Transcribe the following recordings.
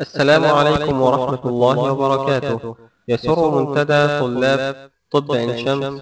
السلام عليكم ورحمة الله وبركاته يسر منتدى طلاب طب عين شمس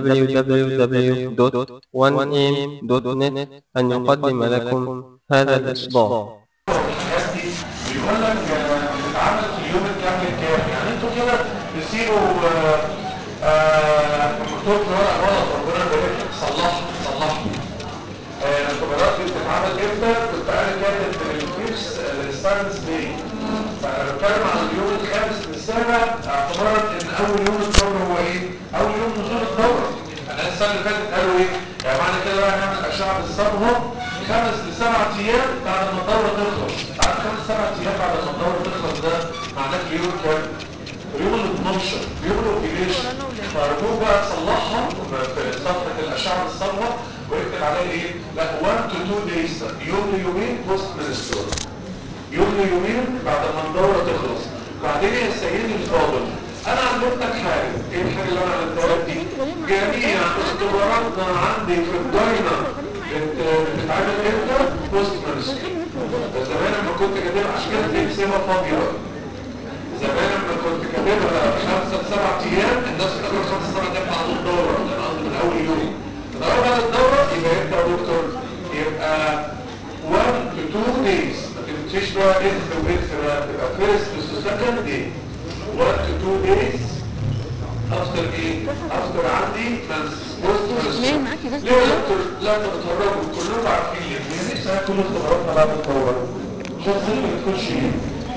www.1am.net أن يقدم لكم هذا الإصدار الحاجات دي بيقول لك آه، بتتعمل في اليوم الكامل الكام يعني انتوا كده تسيبوا آه، آه، مكتوب في ورقه غلط ربنا يبارك لك صلحها صلحها آه، الخبرات دي بتتعمل امتى؟ كنت انا كاتب من الفيكس للساينس داي فانا بتكلم عن اليوم الخامس للسابع اعتبارا ان اول يوم الدوره هو ايه؟ اول يوم نزول الدوره الناس السنه اللي فاتت قالوا ايه؟ يعني معنى كده بقى نعمل اشعه بالصبغه خمس لسبع ايام بعد ما الدوره تخلص عارف خمس سبع ايام بعد ما الدوره تخلص ده معناه في اليوم كام؟ اليوم ال 12 يوم الاوبريشن فارجوك بقى تصلحها في صفحه الاشعه بالصبغه ويكتب عليها ايه؟ لا 1 to 2 days يوم ليومين بوست منستور يوم ليومين بعد ما الدوره تخلص بعدين يا سيدي الفاضل انا علمتك حاجه ايه الحاجه اللي انا علمتها لك دي؟ جميع اختباراتنا عندي في الداينر بت- بتتعمل امتى؟ بوست منستور زمان لما كنت كاتبها عشان كده بتكسبها فاضيه بقى زمان لما كنت كاتبها خمسة لسبعة أيام الناس بتاخد خمسة سبعة أيام بعد الدورة أنا قصدي من أول يوم الدورة بعد الدورة يبقى إمتى يا دكتور؟ يبقى 1 to 2 days ما تمشيش بقى إث وإث بقى تبقى first to second day 1 to 2 days أفطر إيه؟ أفطر عندي بوست ليه معاكي بس ليه يا دكتور؟ لا تتفرجوا كلكم عارفين ليه؟ ليه نفسي كل اختباراتنا بعد الدورة؟ عشان زي ما تكونش إيه؟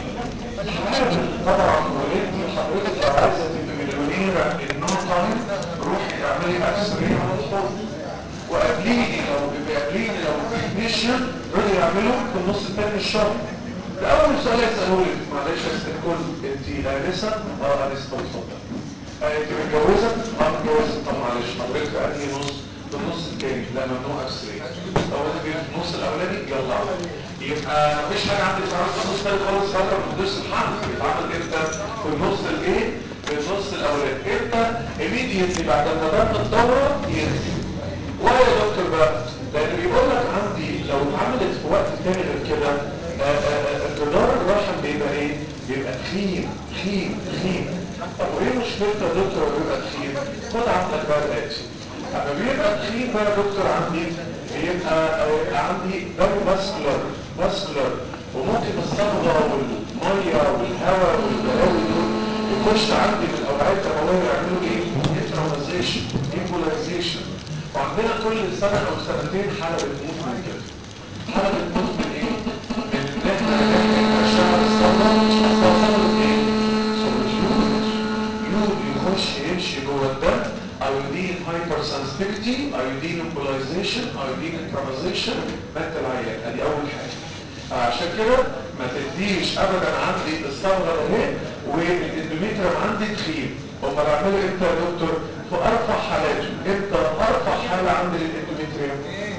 طبعا ولدي حضرتك لو عايزه تبقى مليونيره النو تايم روحي اعملي اكس راي على الحوض وقابليني لو بيقابليني لو تكنيشن رضي يعمله في النص الثاني من الشهر ده اول سؤال يسالوه لي معلش يا ست الكل انت انسه؟ اه انسه اتفضل آه، انت متجوزه؟ اه متجوزه طب معلش حضرتك في انهي نص؟ في النص الثاني لا ممنوع اكس راي طب انت في النص الاولاني يلا يبقى مفيش حاجه عندي في النص الثاني خالص فتره من النص الحمل بيتعمل امتى؟ في النص الايه؟ في النص الاولاني امتى؟ immediately بعد ما بدات الدوره ينزل ولا يا دكتور بقى لان بيقول لك عندي لو اتعملت في وقت تاني غير كده آه، آه، آه، جدار الرحم بيبقى ايه؟ بيبقى تخين تخين تخين طب وايه مشكلته يا دكتور لما بيبقى تخين؟ خد عندك بقى الاتي لما بيبقى تخين بقى يا دكتور عندي بيبقى آه، عندي فيري فاسكولار فاسكولار وممكن الصبغه والميه والهواء والبلاوي دول يخش عندي في الاوعيه الدمويه يعملوا ايه؟ انترمازيشن ايمبولايزيشن وعندنا كل سنه او سنتين حاله بتموت من كده حاله بتموت من ايه؟ من ان احنا نحكي اشعه الصبغه اصلا صبغه ايه؟ صبغه يود يود يخش يمشي جوه الدم ايودين هايبر سنسيتيفيتي ايودين امبولايزيشن ايودين انترمازيشن مات العيان ادي اول حاجه عشان كده ما تديش ابدا عندي الصبغه اهي والاندوميتريوم عندي تخين امال اعمله امتى يا دكتور؟ في ارفع حالاته امتى ارفع حاله عندي للاندوميتريوم؟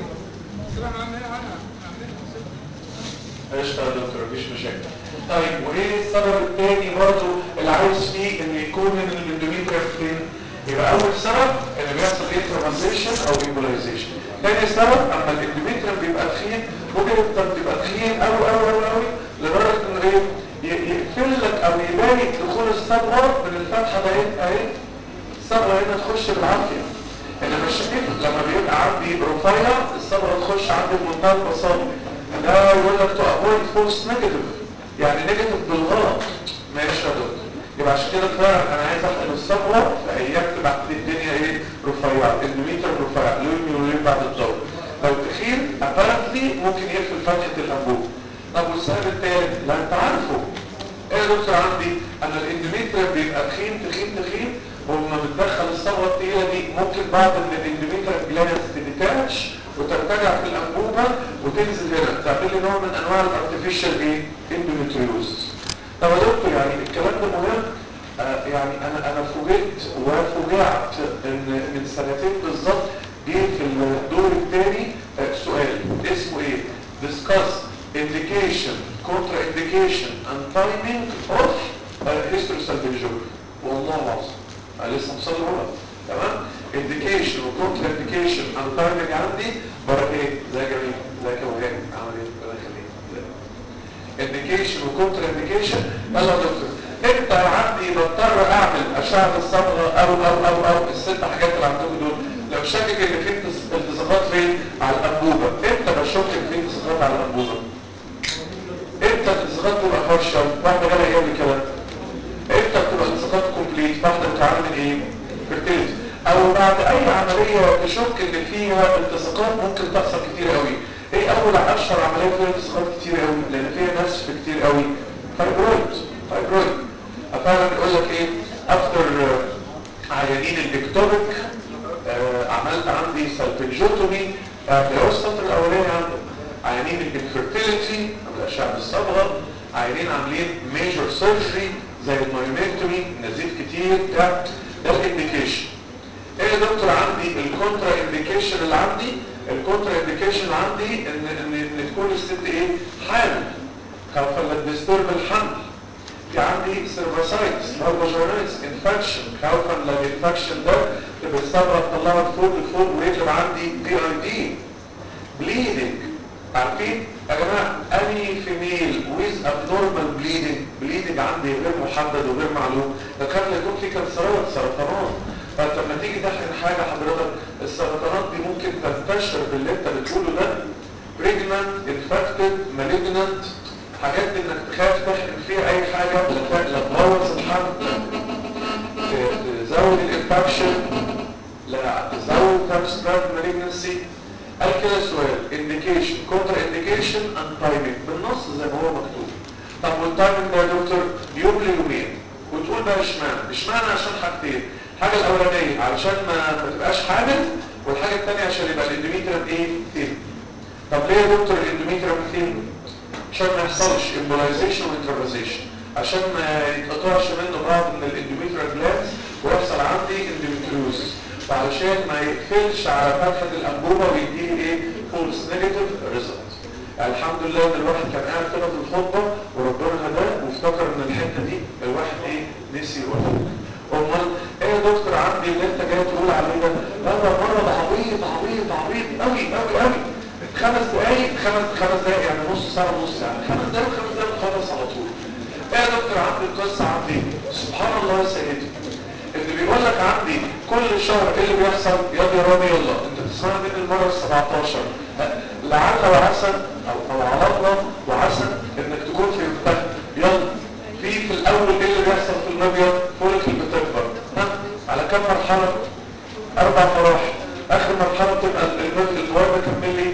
قشطه يا دكتور مفيش مشاكل طيب وايه السبب الثاني برضه اللي عاوز فيه ان يكون ان الاندوميتريوم فين؟ يبقى اول سبب ان بيحصل انترمازيشن او ايمبولايزيشن ثاني سبب اما الاندوميتريوم بيبقى تخين ممكن يفضل تبقى تخين قوي قوي قوي قوي لدرجه انه ايه ي- يقفل لك او يبارك دخول الصبغه من الفتحه ديت اهي الصبغه هنا تخش بالعافيه انما الشكل لما بيبقى عندي رفيع الصبغه تخش عندي بمنتهى البساطه ده يقول لك تو افويد فولس نيجاتيف يعني نيجاتيف بالغلط ماشي يا دكتور يبقى عشان كده فعلا انا عايز احقن الصبغه في ايام تبقى عندي الدنيا ايه رفيعه الميتر رفيع يوم يومين بعد الدوره لو تخين ابارنتلي ممكن يقفل فتحه الانبوب طب والسبب الثالث لا انت عارفه ايه يا دكتور عندي انا الاندوميتريوم بيبقى تخين تخين تخين ولما بتدخل الصبغه الثقيله دي ممكن بعض من الاندوميتريوم جلاندز تديتاتش وترتجع في الانبوبه وتنزل هنا تعمل لي نوع من انواع الارتفيشال ايه اندوميتريوز طب يا دكتور يعني الكلام ده مهم آه يعني انا انا فوجئت وفوجعت ان من سنتين بالظبط جه في الدور الثاني آه سؤال اسمه ايه؟ discuss indication contraindication and timing of uh, hysterosalpingogram والله العظيم انا لسه مصلي غلط تمام indication وكونتر indication and timing عندي بره ايه زي جميل زي كوهان عمل ايه ربنا يخليك انديكيشن وكونتر انديكيشن يلا يا دكتور امتى عندي بضطر اعمل اشعه الصبغه او او او او الست حاجات اللي عندكم دول لو شاكك ان في التصاقات فين على الانبوبه امتى بشك ان في التصاقات على الانبوبه امتى الالتصاقات تبقى فرشه واحده جالها ايه قبل كده امتى بتبقى الالتصاقات كومبليت واحده بتعاني من ايه فيرتيلتي او بعد اي عمليه تشك ان فيها التصاقات ممكن تحصل كتير قوي ايه اول اشهر عمليه فيها التصاقات كتير قوي لان فيها نسف كتير قوي فايبرويد فايبرويد فعلا يقول لك ايه افتر عيانين البكتوريك آه عملت عندي سلفنجوتومي آه في السطر الاولاني عندك عيانين الانفيرتيليتي عمل اشعه بالصبغه عيانين عاملين ميجور سيرجري زي المايوميكتومي نزيف كتير ده ده الانديكيشن ايه يا دكتور عندي الكونترا انديكيشن اللي عندي الكونترا انديكيشن اللي عندي ان ان ان تكون الست ايه حامل خوفا لا تسترب الحمل في عندي سيرفاسايتس او فاجينايتس انفكشن خوفا لا الانفكشن ده تبقى الصبغه تطلعها لفوق لفوق ويطلع عندي دي اي دي بليدنج عارفين يا جماعه اني فيميل ويز ابنورمال بليدنج بليدنج عندي غير محدد وغير معلوم ده كان يكون في كانسرات سرطانات فانت لما تيجي تحقن حاجه حضرتك السرطانات دي ممكن تنتشر باللي انت بتقوله ده بريجنانت انفكتد مالجنانت حاجات دي انك تخاف تحقن فيها اي حاجه لا تبوظ الحمل تزود الانفكشن لا تزود تابستراك مالجنسي قال كده سؤال انديكيشن كونتر انديكيشن اند تايمينج بالنص زي ما هو مكتوب طب والتايمينج ده يا دكتور يوم ليومين وتقول بقى اشمعنى اشمعنى عشان حاجتين الحاجه الاولانيه علشان ما, ما تبقاش حامل والحاجه الثانيه عشان يبقى الاندوميتريم ايه ثين طب ليه يا دكتور الاندوميتريم ثين عشان ما يحصلش امبولايزيشن وانترفازيشن عشان ما يتقطعش منه بعض من الاندوميتريال جلاندز ويحصل عندي اندوميتريوزس وعلشان ما يقفلش على فتحه الانبوبه ويديني ايه فولس نيجاتيف ريزلت الحمد لله ان الواحد كان قاعد كده في الخطبه وربنا هداه وافتكر ان الحته دي الواحد ايه نسي يقولها امال ايه يا دكتور عندي اللي انت جاي تقول عليه ده لا ده مرض عبيط عبيط عبيط قوي قوي قوي خمس دقايق خمس خمس دقايق يعني نص ساعه ونص ساعه خمس دقايق خمس دقايق خلص على طول ايه يا دكتور عندي القصه عندي سبحان الله يا سيدي اللي بيقول لك عندي كل شهر ايه اللي بيحصل يلا يا رامي يلا انت بتسمعني من المره ال 17 لعل وعسى او او على الله وعسى انك تكون في المنتخب يلا في في الاول ايه اللي بيحصل في المبيض فولك اللي بتكبر ها على كم مرحله اربع مراحل اخر مرحله تبقى الجواب كم ملي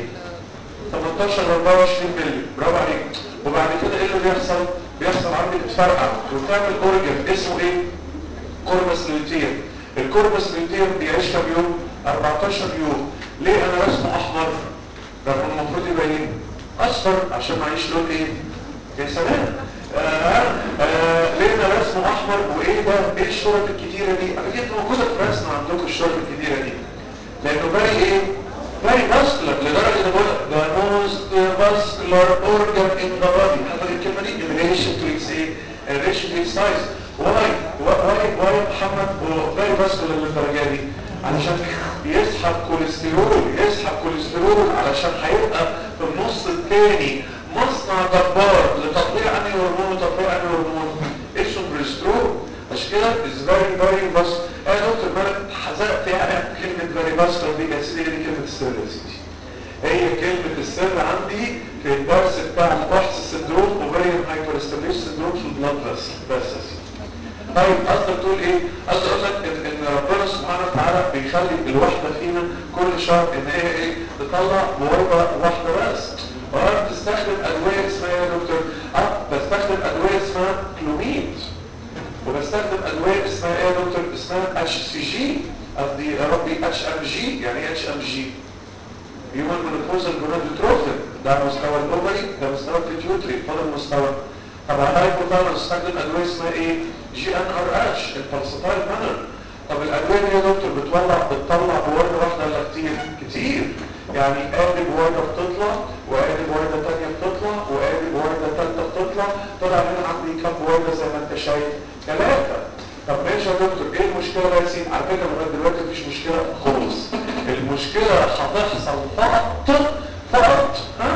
18 ل 24 ملي برافو عليك وبعد كده ايه اللي بيحصل بيحصل عندي بتفرقع وتعمل اورجن اسمه ايه كوربس لوتير الكوربس لوتير بيعيش كام يوم 14 يوم ليه انا رسمه احمر رغم المفروض يبقى ايه اصفر عشان معيش لون ايه يا سلام آه آه ليه انا رسمه احمر وايه ده ايه الشرط الكتيره دي اكيد موجوده في رسمه عندكم الشرط الكتيره دي لانه باقي ايه باقي فاسكولار لدرجه ان بقول ده موست فاسكولار اورجان ان ذا بادي حضرتك الكلمه دي الريليشن تو اتس ايه الريليشن تو اتس سايز واي واي واي محمد وفيري فاسكولار للدرجه دي علشان يسحب كوليسترول يسحب كوليسترول علشان هيبقى في النص الثاني مصنع جبار لتطبيع انهي هرمون وتطبيع انهي هرمون اسمه بريسترول مش كده از فيري فيري بس يا دكتور مالك حزقت يعني كلمه فيري فاسكولار دي يا سيدي هي دي كلمه السر يا سيدي هي كلمه السر عندي في الدرس بتاع البحث السندروم اوفريان هايبرستيميش سندروم في البلاد بس بس يا سيدي طيب قصدك تقول ايه؟ قصدي اقول لك ان, إن ربنا سبحانه وتعالى بيخلي الواحده فينا كل شهر ان هي ايه؟ تطلع بويضه واحده بس. وانا بتستخدم ادويه اسمها ايه يا دكتور؟ اه بستخدم ادويه اسمها كلوميد. وبستخدم ادويه اسمها ايه يا دكتور؟ اسمها اتش سي جي قصدي يا ربي اتش ام جي يعني ايه اتش ام جي؟ هيومن مونوبوزال جونادوتروفين ده مستوى الاوفري ده مستوى البيتيوتري فاضل مستوى طب على الهايبوثالاموس استخدم ادويه اسمها ايه؟ جي ان ار اتش الفلسفاي مانر طب الادويه دي يا دكتور بتولع بتطلع بويضه واحده ولا كتير؟ كتير يعني ادي بويضه بتطلع وادي بويضه ثانيه بتطلع وادي بويضه ثالثه بتطلع طلع هنا عندي كام بويضه زي ما انت شايف؟ ثلاثه طب ماشي يا دكتور ايه المشكله بقى يا سيدي؟ على فكره لغايه دلوقتي مفيش مشكله خالص المشكله هتحصل فقط فقط ها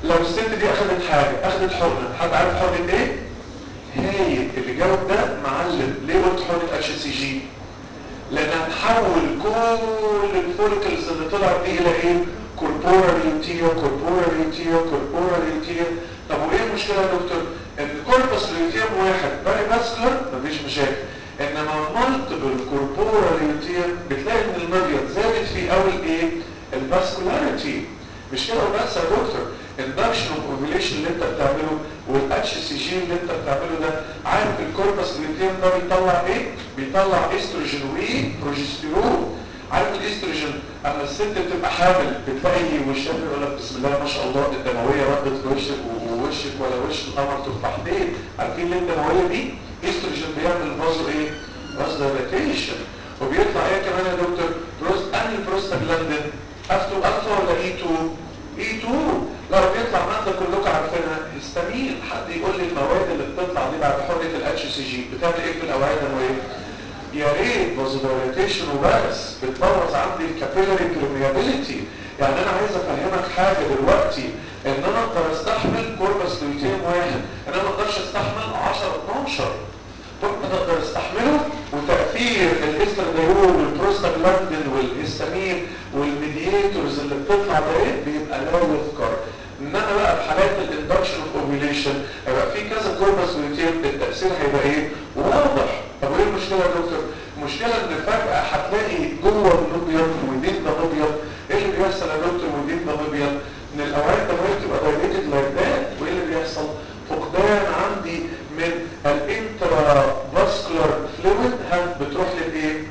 لو الست دي اخذت حاجه اخذت حقنه حد عارف حقنه ايه هايل اللي جاوب ده معلم ليه قلت حقنه اتش سي جي لانها تحول كل الفوليكلز اللي طلعت دي الى ايه كوربورال ليوتيا كوربورال ليوتيا كوربورال ليوتيا طب وايه المشكله يا دكتور ان كوربس ليوتيوم واحد باقي فاسكولار مفيش مشاكل انما مالتيبل كوربورال ليوتيوم بتلاقي ان المبيض زادت فيه قوي الايه الفاسكولاريتي مش كده وبس يا دكتور اندكشن اوف اوفيليشن اللي انت بتعمله والاتش سي جي اللي انت بتعمله ده عارف الكوربس ليوتيوم ده بيطلع ايه بيطلع استروجين وبروجستيرون عارف الاستروجين اما الست بتبقى حامل بتلاقي وشها يقول لك بسم الله ما شاء الله الدمويه ردت وشك ووشك ولا وش القمر تفاحتين عارفين ليه الدمويه دي استروجين بيعمل فازو ايه فازو دايلاتيشن وبيطلع ايه كمان يا دكتور بروست انهي بروستاجلاندين افتو الفا ولا اي 2 اي 2 لو بيطلع ماده كلكم عارفينها هيستامين حد يقول لي المواد اللي بتطلع دي بعد حقنه الاتش سي جي بتعمل ايه في الاوعيه الدمويه يا ريت فازودايليتيشن وبس بتبوظ عندي الكابيلاري بريميابيليتي يعني انا عايز افهمك حاجه دلوقتي ان انا اقدر استحمل كوربس لوتين واحد انا ما اقدرش استحمل 10 12 كنت اقدر استحمله وتاثير الاسترديول والبروستاجلاندين والهستامين والميدياتورز اللي بتطلع ده بيبقى لا يذكر انما بقى في حالات الاندكشن اوف اوفيليشن هيبقى في كذا كوربس لوتين التاثير هيبقى ايه واضح طب وايه المشكله يا دكتور المشكله ان فجاه هتلاقي جوه المبيض ودين ده مبيض ايه اللي بيحصل يا دكتور ودين ده مبيض ان الاوعيه الدمويه بتبقى دايليتد لايك ذات وايه اللي بيحصل فقدان عندي من الانترا فاسكولار فلويد بتروح للايه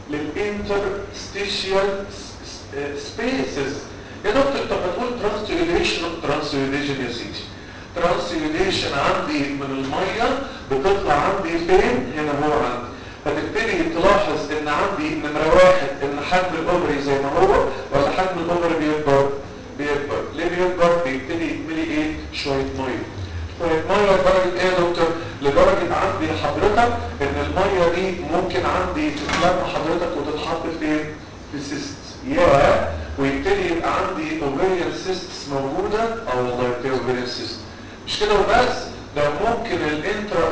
للانترستيشيال سبيسز يا دكتور طب ما تقول ترانسيوليشن ترانسيوليشن يا سيدي ترانسيوليشن عندي من الميه بتطلع عندي فين هنا هو عندي فتبتدي تلاحظ ان عندي نمره واحد ان حجم الاوفري زي ما هو ولا حجم الاوفري بيكبر بيكبر ليه بيكبر بيبتدي يتملي ايه شويه ميه شويه ميه لدرجه ايه يا دكتور لدرجه عندي حضرتك ان الميه دي ممكن عندي تتلم حضرتك وتتحط فين في سيست يا ويبتدي يبقى عندي اوفيريان سيستس موجوده اه والله في اوفيريان سيست مش كده وبس ده ممكن الانترا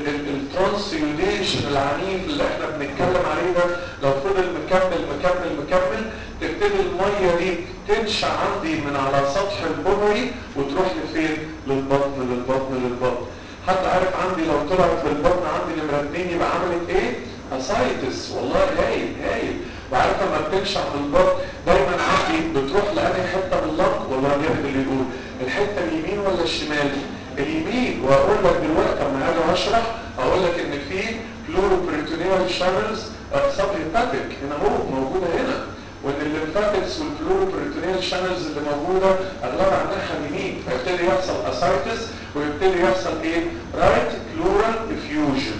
الترانسيوديشن العنيف اللي احنا بنتكلم عليه ده لو فضل مكمل مكمل مكمل تبتدي الميه دي تنشا عندي من على سطح الاوفري وتروح لفين للبطن للبطن للبطن حتى عارف عندي لو طلعت في البطن عندي نمره اتنين يبقى عملت ايه اسايتس والله هايل هايل وعارف لما بتنشا من البطن دايما عندي بتروح لانهي حته من اللنق والله جامد اللي يقول الحته اليمين ولا الشمال اليمين واقول لك دلوقتي لما هاجي اشرح اقول لك ان في فلوروبريتونيال شانلز سبهيباتيك هنا هو موجوده هنا وان الليمفاتكس والفلوروبريتونيال شانلز اللي موجوده اغلبها على الناحيه اليمين فيبتدي يحصل اسايتس ويبتدي يحصل ايه رايت بلورال افيوجن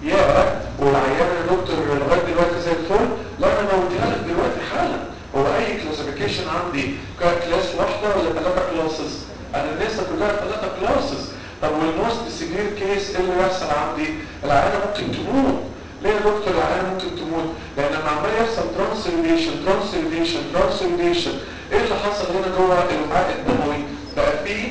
يا والعيان يا دكتور لغايه دلوقتي زي الفل لا انا موجودها لك دلوقتي حالا هو اي كلاسيفيكيشن عندي كلاس واحده ولا ثلاثه كلاسز انا لسه كلها ثلاثه كلاسز طب والموست سيفير كيس ايه اللي يحصل عندي العيانه ممكن تموت ليه يا دكتور العيانه ممكن تموت لان لما عمال يحصل ترانسليشن ترانسليشن ترانسليشن ايه اللي حصل هنا جوه الوعاء الدموي بقى فيه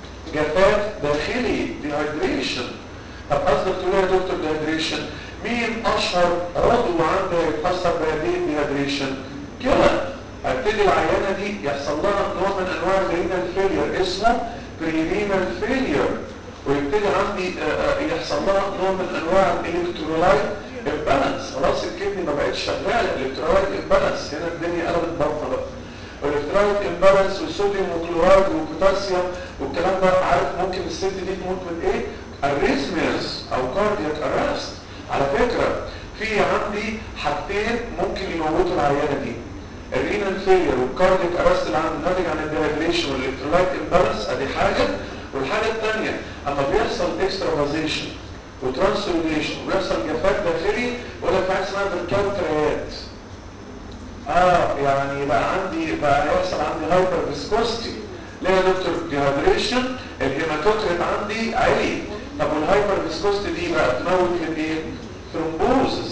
جفاف داخلي ديهايدريشن طب قصدك تقول يا دكتور ديهايدريشن مين اشهر عضو عنده يتاثر بهذه الديهايدريشن كده هبتدي العيانه دي يحصل لها نوع من انواع الرينال فيلير اسمه بريرينال فيلير ويبتدي عندي يحصل لها نوع من انواع الالكترولايت امبالانس خلاص الكدني ما بقتش شغاله الالكترولايت امبالانس هنا الدنيا قلبت بطه بقى والالكترولايت امبالانس والصوديوم وكلورايد والبوتاسيوم والكلام ده عارف ممكن الست دي تموت من ايه؟ اريزميز او كاردياك ارست على فكره في عندي حاجتين ممكن يموتوا العيانه دي الرينال فيلير والكارديك ارست اللي عنده ناتج عن الديهايدريشن والالكترولايت امبالانس ادي حاجه والحاجه الثانيه اما بيحصل اكسترافازيشن وترانسليشن ويحصل جفاف داخلي ولا في حاجه اسمها بالكالتريات اه يعني بقى عندي بقى يحصل عندي هايبر فيسكوستي ليه يا دكتور ديهايدريشن الهيماتوكريت عندي عالي طب والهايبر فيسكوستي دي بقى تموت من ايه؟ ثرومبوزس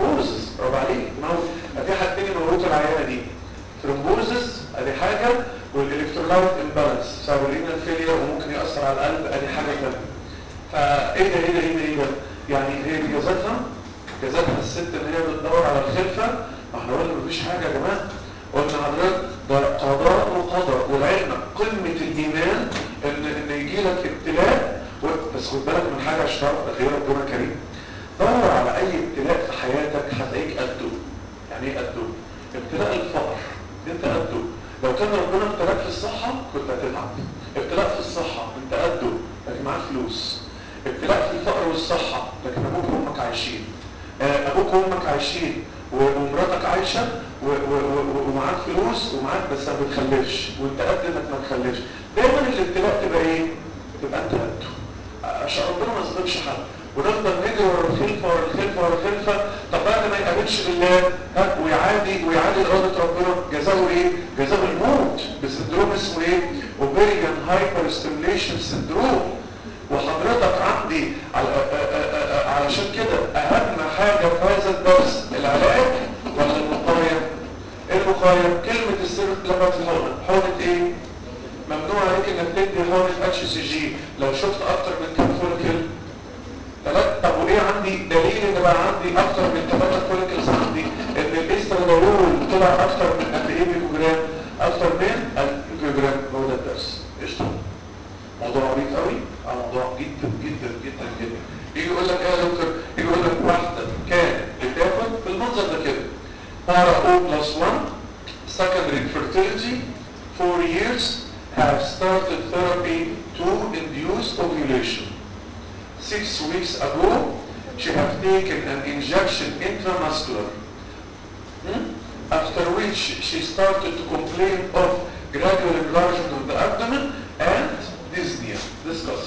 ثرومبوزس برافو عليك تموت في حاجتين يموتوا العيانه دي ثرومبوزس ادي حاجه والالكترولايت امبالانس بسبب الرينال فيلير وممكن ياثر على القلب ادي حاجه ثانيه فايه ده ايه ده ايه ده ايه ده يعني هي دي جازتها جازتها الست ان هي بتدور على الخلفه ما احنا قلنا مفيش حاجه يا جماعه قلنا حضرتك ده قضاء وقدر والعلم قمه الايمان ان ان يجي لك ابتلاء و- بس خد بالك من حاجه اشترط غير ربنا كريم دور على اي ابتلاء في حياتك هتلاقيك قده يعني ايه قده ابتلاء الفقر انت قده لو كان ربنا ابتلاك في الصحه كنت هتتعب ابتلاء في الصحه انت قده لكن معاك فلوس ابتلاء في الفقر والصحه لكن ابوك وامك عايشين آه، ابوك وامك عايشين و- ومراتك عايشه و- و- و- ومعاك فلوس ومعاك بس ما بتخلفش وانت قد انك ما تخلفش دايما الابتلاء تبقى ايه؟ تبقى انت قده عشان ربنا ما يظلمش حد ونفضل نجري ورا الخلفه ورا الخلفه ورا الخلفه طب بعد ما يقابلش بالله ها ويعادي ويعادي اراده ربنا جزاؤه ايه؟ جزاؤه الموت بسندروم اسمه ايه؟ اوفيريان هايبر ستيميليشن سندروم وحضرتك عندي على آ- آ- آ- علشان كده اهم حاجه في هذا الدرس العلاج ولا الوقايه؟ ايه الوقايه؟ كلمه السر لما الحقنه، حقنه ايه؟ ممنوع عليك انك تدي حقنه اتش سي جي لو شفت اكتر من كام فولكل ثلاث طب وايه عندي دليل ان بقى عندي اكتر من ثلاثه فولكلز عندي ان الاستراديول طلع اكتر من قد ايه ميكروجرام اكتر من 1000 ميكروجرام هو ده الدرس قشطه موضوع عميق قوي اه موضوع جدا جدا جدا جدا يجي يقول لك ايه يا دكتور يجي يقول لك واحده كانت بتاخد بالمنظر ده كده بارا او بلس 1 secondary fertility four years have started therapy to induce ovulation six weeks ago she have taken an injection intramuscular Hmm? After which she started to complain of gradual enlargement of the abdomen and dyspnea. Discuss.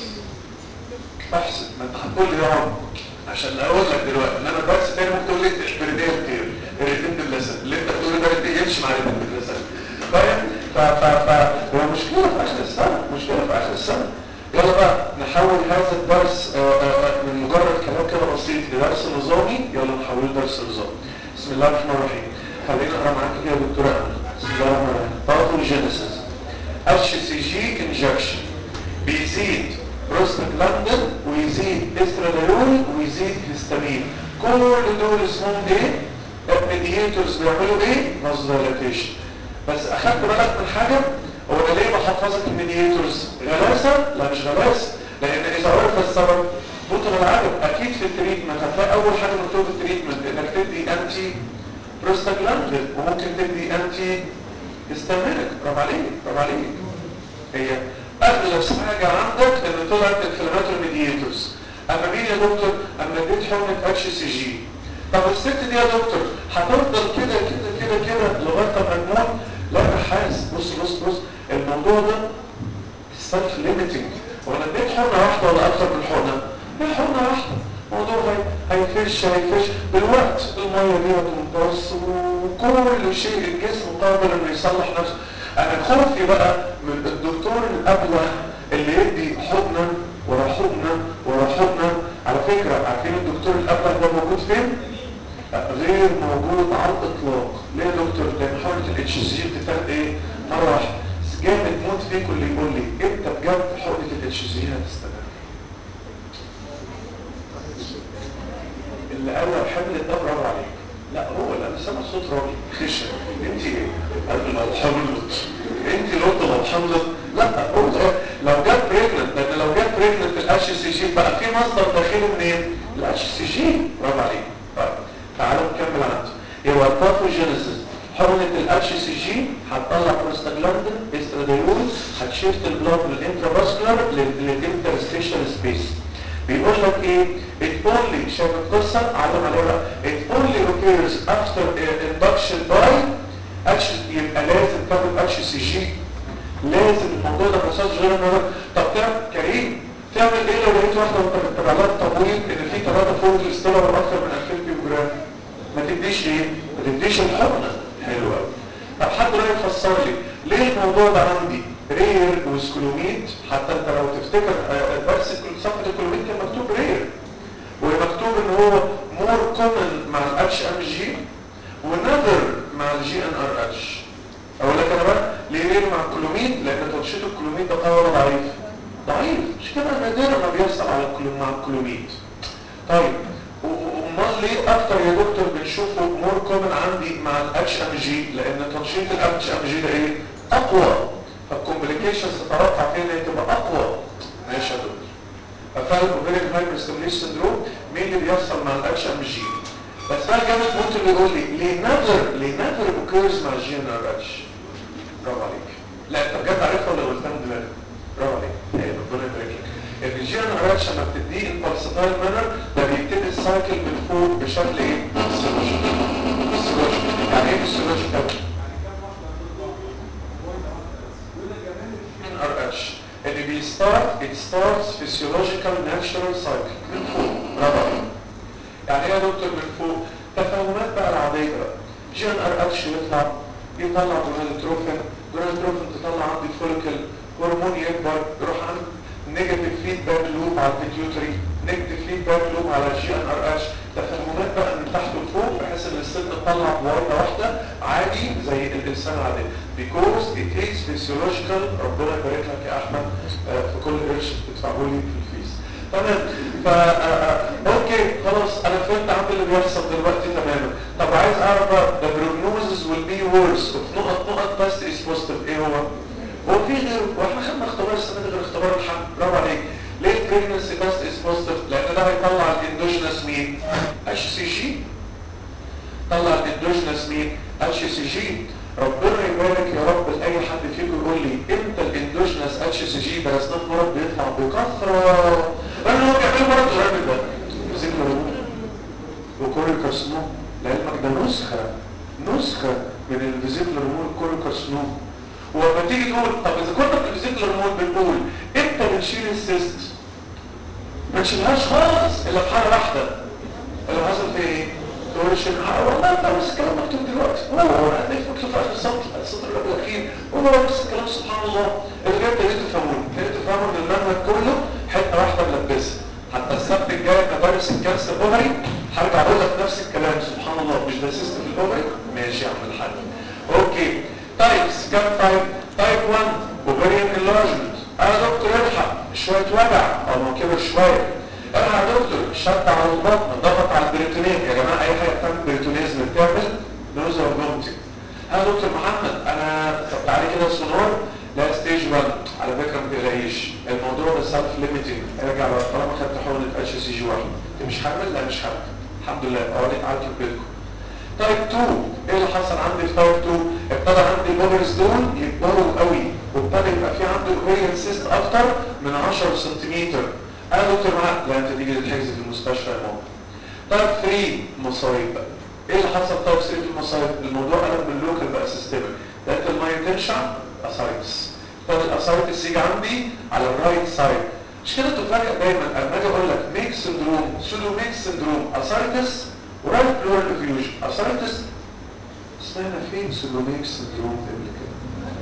احسن ما انت هتقول لي يا عم عشان اقول لك دلوقتي ان انا بس تاني ممكن تقول لي بريديه كتير ريتين باللسان اللي انت بتقوله ده ريتين يمشي مع ريتين باللسان فاهم ف ف ف هو مشكله في اخر السنه مشكله في اخر السنه يلا بقى نحول هذا الدرس آه، آه، آه، من مجرد كلام كده بسيط لدرس نظامي يلا نحوله درس نظامي بسم الله الرحمن الرحيم خلينا نقرا معاك كده يا دكتور أمل. بسم الله الرحمن الرحيم باثوجينيسيس اتش سي جي انجكشن بيزيد بروستاجلاندين ويزيد استراديول ويزيد هيستامين كل دول اسمهم ايه؟ ميدياتورز بيعملوا ايه؟ فازوديلاتيشن بس اخدت بالك من حاجه هو انا ليه بحفظك الميدياتورز؟ غلاسه؟ لا مش غلاسه لان اذا عرف السبب بطل العدد اكيد في التريتمنت هتلاقي اول حاجه مكتوب في التريتمنت انك تدي انتي بروستاجلاندين وممكن تدي انتي هيستامينك برافو عليك برافو عليك هي اغلب حاجه عندك ان طلعت انفلاماتوري ميدياتورز اما مين يا دكتور اما اديت حقنه اتش سي جي طب والست دي يا دكتور هتفضل كده كده كده كده لغايه ما تموت لا يا حاس بص بص بص الموضوع ده السلف ليميتنج وانا اديت حقنه واحده ولا اكتر من حقنه؟ هي حقنه واحده الموضوع هي هيفش هيفش بالوقت الميه دي هتمتص وكل شيء الجسم قادر انه يصلح نفسه انا خوفي بقى من الدكتور الابله اللي يدي حقنه ورا حقنه ورا حقنه على فكره عارفين الدكتور الابله ده موجود فين؟ غير موجود على الاطلاق ليه يا دكتور؟ لان حقنه الاتش سي جي بتتاخد ايه؟ مره واحده بس جامد موت فيكم اللي يقول لي امتى بجد حقنه الاتش سي جي هتستمر؟ اللي قال لك حمل ده برافو عليك لا هو لا انا سامع صوت راجل خشن انت ايه؟ قال لو حملت انت قلت لو حملت لا قلت إيه؟ لو جت بريجننت لان لو جت بريجننت الاتش سي جي بقى في مصدر داخلي منين؟ الاتش سي جي برافو عليك طيب تعالوا نكمل عنده يبقى الباثوجينيسيس حقنة الاتش سي جي هتطلع بروستاجلاندين استراديول هتشيفت البلاد من الانترافاسكولار للانترستيشن سبيس بيقول لك ايه it only شايف القصه علم عليها بقى it only occurs after uh, induction by اتش يبقى لازم تاخد اتش سي جي لازم الموضوع ده ما يحصلش غير انه طب تعمل كريم تعمل ايه لو لقيت واحده وانت بتتابع لها التمويل ان في ثلاثه فوق الاستيلا واكثر من 2000 كيلو جرام ما تديش ايه؟ ما تديش الحقنه حلو قوي طب حد بقى يفسر لي ليه الموضوع ده عندي رير وسكولوميد حتى انت لو تفتكر آه، درس الكل- صفحه الكولوميد كان مكتوب رير ومكتوب ان هو مور كومن مع الاتش ام جي ونذر مع الجي ان ار اتش اقول لك انا بقى ليه ليه مع الكلوميد لان تنشيط الكلوميد ده قوي ولا ضعيف ضعيف مش كده نادرا ما بيحصل على الكلوم مع الكلوميد طيب امال ليه اكتر يا دكتور بنشوفه مور كومن عندي مع الاتش ام جي لان تنشيط الاتش ام جي ده ايه اقوى فالكومبليكيشنز تتوقع فيها ان هي تبقى اقوى ماشي يا دكتور ففعلا اوفيريك هايبر ستيميليشن سندروم مين اللي بيحصل مع الاتش ام جي بس سؤال جامد ممكن يقول لي ليه نيفر ليه نيفر اوكيرز مع الجي ان ار اتش برافو عليك لا انت بجد عارفها ولا قلتها من دماغك برافو عليك ايه ربنا يبارك لك ان الجي ان ار اتش لما بتديه امبلسفايل مانر ده بيبتدي السايكل من فوق بشكل ايه؟ فيسيولوجيكال فيسيولوجيكال يعني ايه فيسيولوجيكال؟ ان ار اتش ان بيستارت it starts physiological natural cycle من فوق برافو عليك يعني ايه يا دكتور من فوق تفاهمات بقى العاديه بقى جي ان ار اتش يطلع يطلع جونالتروفين جونالتروفين تطلع عندي فوليكل هرمون يكبر يروح عند نيجاتيف فيدباك لوب على البيتيوتري نيجاتيف فيدباك لوب على جي ان ار اتش تفاهمات بقى من تحت لفوق بحيث ان الست تطلع بوردة واحده عادي زي الانسان العادي because it is physiological ربنا يبارك لك يا احمد آه، في كل قرش بتدفعه لي في الفيس تمام فا آه، اوكي خلاص انا فهمت عن اللي بيحصل دلوقتي تماما طب عايز اعرف بقى the prognosis will be worse في نقط نقط بس is positive ايه هو؟ هو في غيره واحنا خدنا اختبار السنه دي غير اختبار الحمل برافو عليك ليه البريجنسي تيست از بوزيتيف لان ده هيطلع الاندوجينس مين اتش سي جي طلع الاندوجينس مين اتش سي جي ربنا يبارك يا رب لاي حد فيكم يقول لي امتى الاندوجينس اتش سي جي درسناه في مرض بيطلع بكثره لان هو بيعمل مرض قريب ده ذكر وكوري كارسنوم لعلمك ده نسخه نسخه من الفيزيكولار مول كوري كارسنوم ولما تيجي تقول طب اذا كنا في الفيزيكولار مول بنقول امتى بنشيل السيست ما نشيلهاش خالص الا في حاله واحده اللي حصل في ايه؟ تقول الشيخ والله انت نفس الكلام مكتوب دلوقتي هو هو انا مكتوب في اخر السطر السطر اللي قبل الاخير هو هو نفس الكلام سبحان الله اللي جاي ابتديت تفهموني ابتديت تفهموا ان المنهج كله حته واحده ملبسه حتى السبت الجاي مدارس الكانسر اوفري هرجع اقول لك نفس الكلام سبحان الله مش ده سيستم الاوفري ماشي يا عم الحاج اوكي تايبس كام تايب تايب 1 اوفريان انلارجمنت انا دكتور الحق شويه وجع او ما كبر شويه الحق يا دكتور شد على البطن ضغط على البريتونيز يا جماعه اي حاجه بتعمل بريتونيزم بتعمل نوز اوف فومتنج ها دكتور محمد انا طب تعالى كده سونار لا ستيج 1 على فكره ما تقلقيش الموضوع ده سيلف ليميتنج ارجع بقى طالما خدت حقنه اتش سي جي 1 انت مش حامل لا مش حامل الحمد لله اوريك عارف بيتكم تايب 2 ايه اللي حصل عندي في تايب 2 ابتدى عندي الاوفرز دول يكبروا قوي وابتدى يبقى في عندي اوفريان سيست اكتر من 10 سنتيمتر انا دكتور معاك لا انت تيجي تتحجز في المستشفى يا ماما تايب 3 مصايب بقى ايه اللي حصل تايب 3 في المصايب الموضوع قلب من لوكال بقى سيستمك لقيت الماين تنشن اسايتس طب الاسايتس يجي عندي على الرايت سايد مش كده تفرق دايما اما اجي اقول لك ميك سندروم سودو ميك سندروم اسايتس ورايت بلورال افيوجن اسايتس سمعنا فين سودو ميك سندروم قبل كده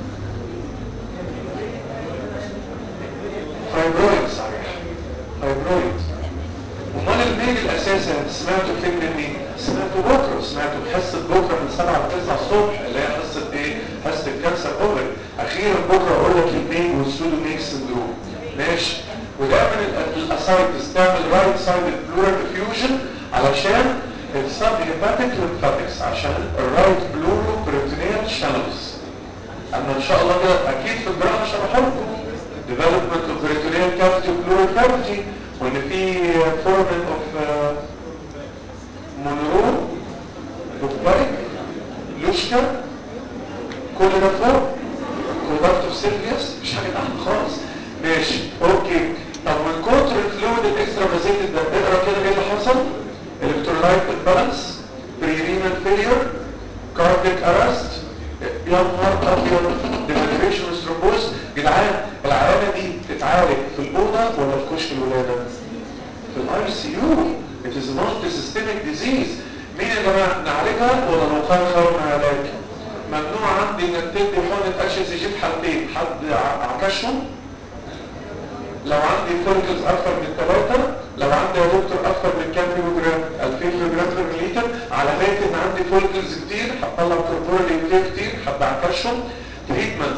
فايبرويد صحيح فايبرويد امال الميل الاساسي سمعته فين مني سمعته بكره سمعته في حصه بكره من 7 ل 9 الصبح اللي هي حصه ايه حصه الكانسر اوفري اخيرا بكره اقول لك الميل والسودو ميك سندروم ماشي ودايما الاسايتس تعمل رايت سايد بلورال افيوجن علشان السب هيباتيك ليمفاتكس عشان الرايت بلورو بريتونيال شانلز اما ان شاء الله كده اكيد في الجراحه شرحوا لكم development of peritoneal cavity pleural cavity وان في foramen of مونرو بوكبايك لوشكا كل ده فوق كوندكتور سيلفيوس مش حاجه تحت خالص ماشي اوكي طب من كتر الفلويد الاكسترا فازيتد ده اقرا كده ايه اللي حصل الكترولايت بالانس بريرينال فيلير كارديك ارست يا نهار ابيض ديفيبريشن سترومبوز جدعان العيانه دي تتعالج في الاوضه ولا في كشك الولاده في الاي سي يو it is multi systemic disease مين يا جماعه نعالجها ولا نوقعها خير من علاج ممنوع عندي انك تدي حقنه اتش سي جي في حالتين حد عكشهم لو عندي فوليكلز اكثر من ثلاثة لو عندي يا دكتور اكثر من كام كيلو جرام 2000 كيلو جرام في المليتر علامات ان عندي فوليكلز كتير هتطلع كوربورال كتير حد عكشهم تريتمنت حد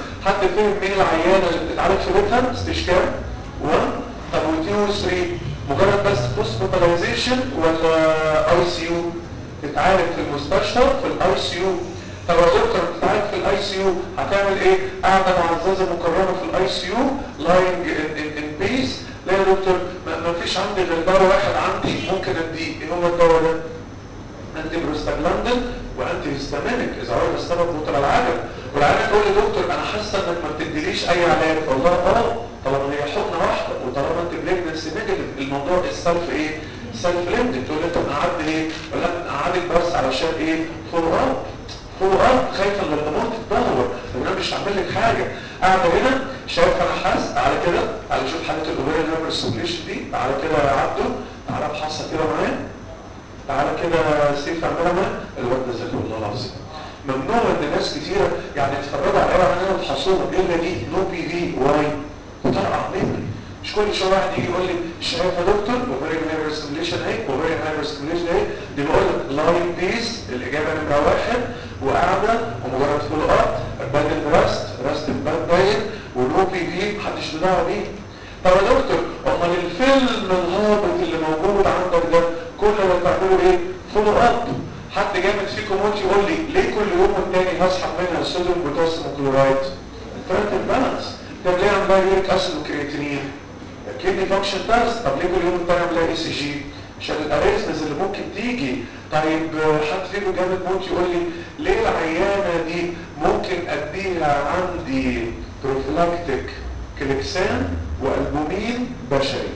فهم مين العيانه اللي بتتعالج في بيتها استشكال 1 طب و2 و3 مجرد بس هوسبيتاليزيشن ولا اي سي يو تتعالج في المستشفى في الاي سي يو طب يا دكتور بتتعالج في الاي سي يو هتعمل ايه قاعده معززه مكرمه في الاي سي يو لاينج ان بيس لا يا دكتور ما فيش عندي غير دواء واحد عندي ممكن اديه ايه هو الدواء ده انتي بروستاجلاندين وانتي هيستامينيك اذا هو السبب بطل العجب والعيان تقول لي دكتور انا حاسه انك ما بتديليش اي علاج والله اه طالما هي حقنه واحده وطالما انت بريجنسي نيجاتيف الموضوع السلف ايه سلف ليمد تقول لي انت مقعد ليه ولا قعدت بس علشان ايه فولو اب فولو اب خايفه ان الامور تتدهور ان انا مش هعمل لك حاجه قاعده هنا شايف انا حاسس تعالى كده تعالى شوف حاله الاوبريا نيرفر ستيميليشن دي تعالى كده يا عبده تعالى ابحثها كده معايا تعالى كده سيف اعملها معايا الواد ده ذكي والله العظيم ممنوع ان ناس كتيره يعني يتفرجوا عليها عننا الحصوله الا دي نو بي في واي وطرقع مني مش كل شويه واحد يجي يقول لي شايف يا دكتور اوفري هايبر ستيميليشن اهي اوفري هايبر ستيميليشن اهي دي بقول لك لاين بيس الاجابه نمره واحد وقاعده ومجرد فولو اب بدل رست رست الباد باين ونو بي في محدش له دعوه بيه طب يا دكتور امال الفيلم الهابط اللي موجود عندك ده كل اللي بتعمله ايه فولو اب حد جامد فيكم موت يقول لي ليه كل يوم والتاني هسحب منها الصوديوم بوتاسيوم وكلورايد فرق البالانس طب ليه عندها يوريك اسيد وكرياتينين كيدني فانكشن تيست طب ليه كل يوم والتاني عاملها اي سي جي عشان الاريزمز اللي ممكن تيجي طيب حد فيكم جامد موت يقول لي ليه العيانه دي ممكن اديها عندي بروفلاكتيك كليكسان والبومين بشري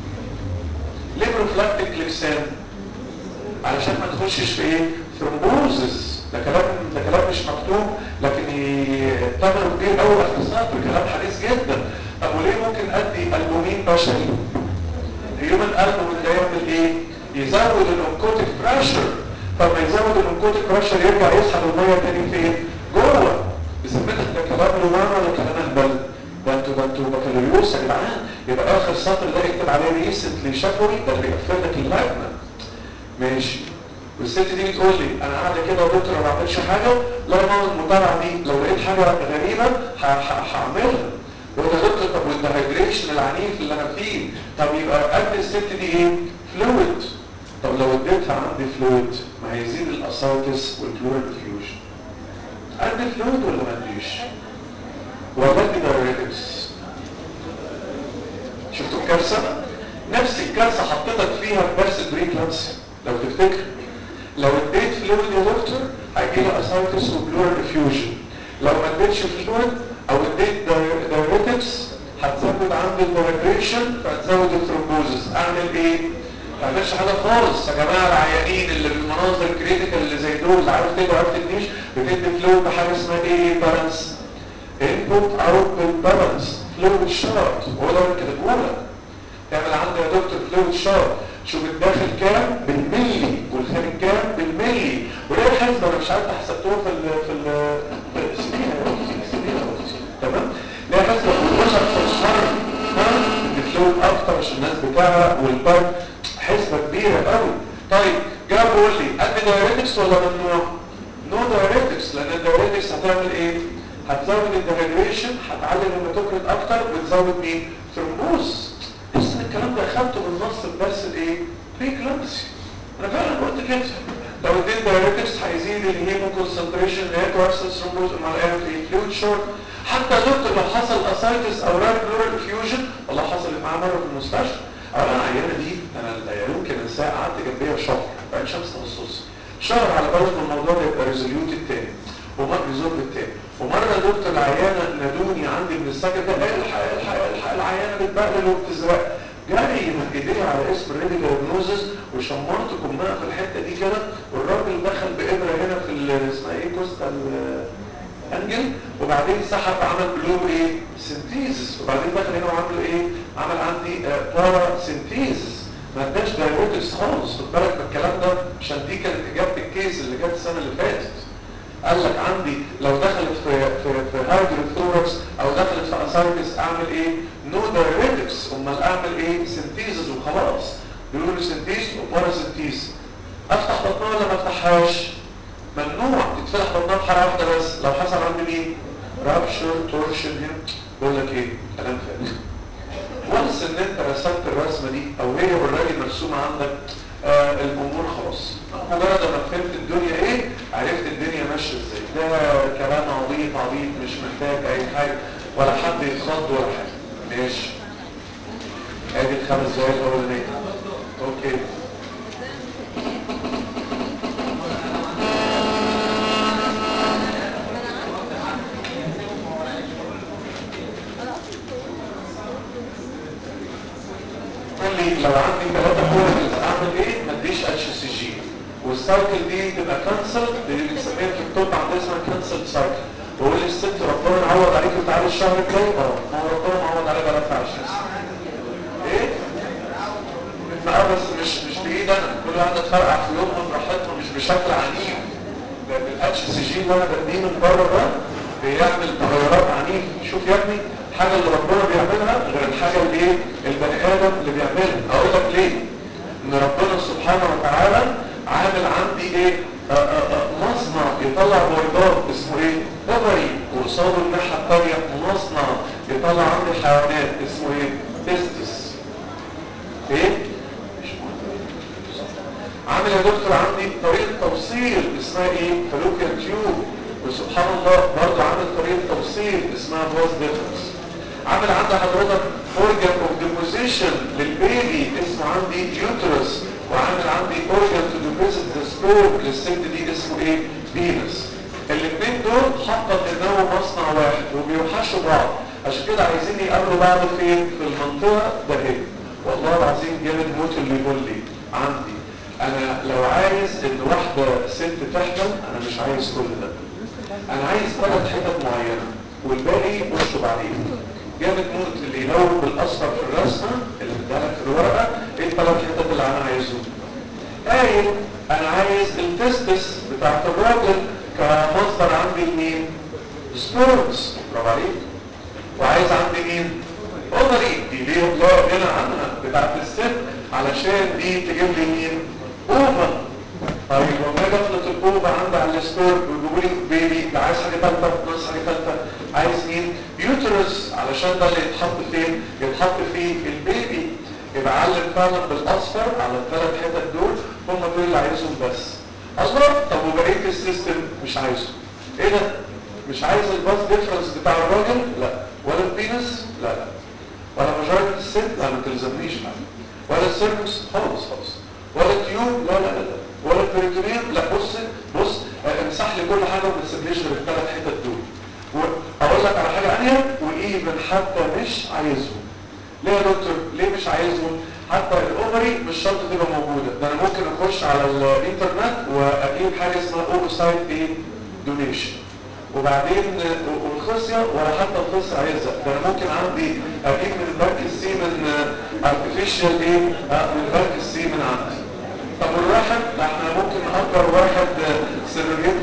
ليه بروفلاكتيك كليكسان علشان ما تخشش في ايه ثرومبوزس ده كلام ده كلام مش مكتوب لكن ثمنه كبير قوي اختصار كلام حديث جدا طب وليه ممكن ادي البومين بشري اليوم الالبومين ده يعمل ايه يزود الانكوتيك بريشر طب ما يزود الانكوتيك بريشر يرجع يسحب الميه تاني فين جوه بذمتك ده كلام رومان ولا كلام اهبل ده انتوا ده انتوا بكالوريوس يا جدعان يبقى اخر سطر ده اكتب عليه ريسنتلي شفوي ده اللي بيقفل لك اللجنه ماشي والست دي بتقول لي انا قاعده كده يا دكتور ما بعملش حاجه لا ماما المتابعه دي لو لقيت حاجه غريبه هعملها وانت يا دكتور طب والدهيدريشن العنيف اللي انا فيه طب يبقى قد الست دي ايه؟ فلويد طب لو اديتها عندي فلويد ما هيزيد الاسايتس والكلوريد فيوجن ادي فلويد ولا ما اديش؟ ولا ادي دايريتكس شفتوا الكارثه؟ نفس الكارثه حطيتك فيها في درس بريكلانسي لو تفتكر لو اديت فلويد يا دكتور هيجي لي اسايتس وبلور افيوجن لو ما اديتش فلويد او اديت دايريتكس هتزود عندي الدايريشن فهتزود الثرومبوزس اعمل ايه؟ ما اعملش حاجه خالص يا جماعه العيانين اللي بالمناظر الكريتيكال اللي زي دول اللي عارف تدي عارف تديش بتدي فلويد بحاجه اسمها ايه بالانس انبوت اوتبوت بالانس فلويد شارت هو ده اللي كاتبه لك تعمل عندي يا دكتور فلويد شارت شوف الداخل كام بالملي والخارج كام بالملي وليه الحسبه انا مش عارف حسبتوها في ال في ال في السنين تمام ليه حسبه والبشر في الشهر الفلويد اكتر عشان الناس بتاعها والبرد حسبه كبيره قوي طيب جاب بيقول لي ادي دايريتكس ولا ممنوع؟ نو دايريتكس لان الدايريتكس هتعمل ايه؟ هتزود الدهيدريشن هتعلي الهيماتوكريت اكتر وتزود مين؟ ثرومبوز بس الكلام ده اخدته من نص الدرس الايه؟ بريكلامسي انا فعلا قلت كده لو اديت دايريتكس هيزيد الهيمو كونسنتريشن اللي هي كوارسل ثرومبوز امال ايه في فلويد شورت حتى دكتور لو حصل اسايتس او راب بلورال افيوجن والله حصلت معاه مره في المستشفى اولا العيانه دي انا لا يمكن انساها قعدت جنبيها شهر بعد شمس تخصص شهر على بال ما الموضوع ده يبقى ريزوليوت التاني ومره ريزولف التاني ومره يا دكتور العيانه نادوني عندي من السكن ده الحق الحق الحق العيانه بتبهدل وبتزرق جري من ايديها على اسم الريدي دايجنوزس وشمرت كمها في الحته دي كده والراجل دخل بابره هنا في اسمها ايه كوستا انجل وبعدين سحب عمل بلو ايه سنتيزس وبعدين دخل هنا وعمل ايه عمل عندي آه بارا سنتيزس ما اداش دايروتكس خالص خد بالك من الكلام ده عشان دي كانت اجابه الكيس اللي جت السنه اللي فاتت قال لك عندي لو دخلت في في في هايدروثوركس او دخلت في اسايتس اعمل ايه نو دايريتكس امال اعمل ايه سنتيزز وخلاص بيقولوا سنتيز وباراسنتيز افتح بطنها ولا ما افتحهاش ممنوع تتفتح بطنها بحاله واحده بس لو حصل عندي مين رابشر تورشن هنا بقول لك ايه كلام فارغ وانس ان انت رسمت الرسمه دي او هي اوريدي مرسومه عندك آه الامور خلاص مجرد ما فهمت الدنيا ايه عرفت الدنيا ماشيه ازاي ده كلام عبيط عبيط مش محتاج اي حاجه ولا حد يتخض ولا حاجه ماشي ادي الخمس دقايق الاولانيه اوكي قال لي لو عندي ثلاثة كورنز اعمل ايه؟ ما اديش اتش سي جي والسايكل دي تبقى كانسل دي بنسميها في الطب عندنا اسمها كانسل سايكل بقول للست ربنا يعوض عليك وتعالي الشهر الجاي اه ما هو ربنا معوض عليك بقى 20 ايه؟ ما بس مش مش بايد انا كل واحد تفرقع في يومها براحتها مش بشكل عنيف لان الاتش سي جي اللي انا بديه من بره ده بيعمل تغيرات عنيفه شوف يا ابني الحاجه اللي ربنا بيعملها غير الحاجه اللي ايه البني ادم اللي بيعملها اقول لك ليه ان ربنا سبحانه وتعالى عامل عندي ايه آآ آآ مصنع يطلع بيضات اسمه ايه اوفري وقصاده الناحيه الثانيه مصنع يطلع عندي حيوانات اسمه ايه تستس ايه مش مهم. عامل يا دكتور عندي طريقه توصيل اسمها ايه فلوكيا تيوب وسبحان الله برضه عامل طريقه توصيل اسمها باز ديفرنس عامل عندي حضرتك اورجان اوف ديبوزيشن للبيبي اسمه عندي يوترس وعامل عندي اورجان تو ديبوزيت ذا سبور للست دي اسمه ايه بينس الاثنين دول حقق انهم مصنع واحد وبيوحشوا بعض عشان كده عايزين يقابلوا بعض فين في المنطقه ده هي والله العظيم جامد موت اللي يقول لي عندي انا لو عايز ان واحده ست تحمل انا مش عايز كل ده انا عايز ثلاث حتت معينه والباقي اشطب عليه جامد موت اللي يلون بالاصفر في الرسمه اللي ادالك في الورقه ايه الثلاث حتت اللي انا عايزهم قايل انا عايز التستس بتاعت الراجل كمصدر عندي لمين سبورتس برافو عليك وعايز عندي مين اوفري دي ليه لا غنى عنها بتاعت الست علشان دي تجيب لي مين اوفر طيب لما اجي اخلط الاوفر عندي على الستور ويجيبوا لي بيبي ده عايز حاجه ثالثه ناقص حاجه ثالثه عايز مين يوترس علشان ده اللي يتحط فين يتحط فيه البيبي يبقى علم فعلا بالاصفر على الثلاث حتت دول هم دول اللي عايزهم بس اصلا طب وبقيه السيستم مش عايزه ايه ده مش عايز الباس ديفرنس بتاع الراجل لا ولا البينس لا لا ولا مجرد الست لا ما تلزمنيش حاجه ولا السيركس خالص خالص ولا التيوب لا لا لا لا ولا البريتونيوم لا بص بص آه، امسح لي كل حاجه وما تسيبليش غير الثلاث حتت دول واقول لك على حاجه ثانيه وايفن حتى مش عايزهم ليه يا دكتور ليه مش عايزهم حتى الاوفري مش شرط تبقى موجوده ده انا ممكن اخش على الانترنت واجيب حاجه اسمها اوفوسايت ايه دونيشن وبعدين والخصيه ولا حتى الخصيه عايزها ده انا ممكن عندي اجيب من البنك السيمن ارتفيشال ايه آه، من البنك السيمن عندي طب والواحد ده احنا ممكن نأجر واحد سيرجيت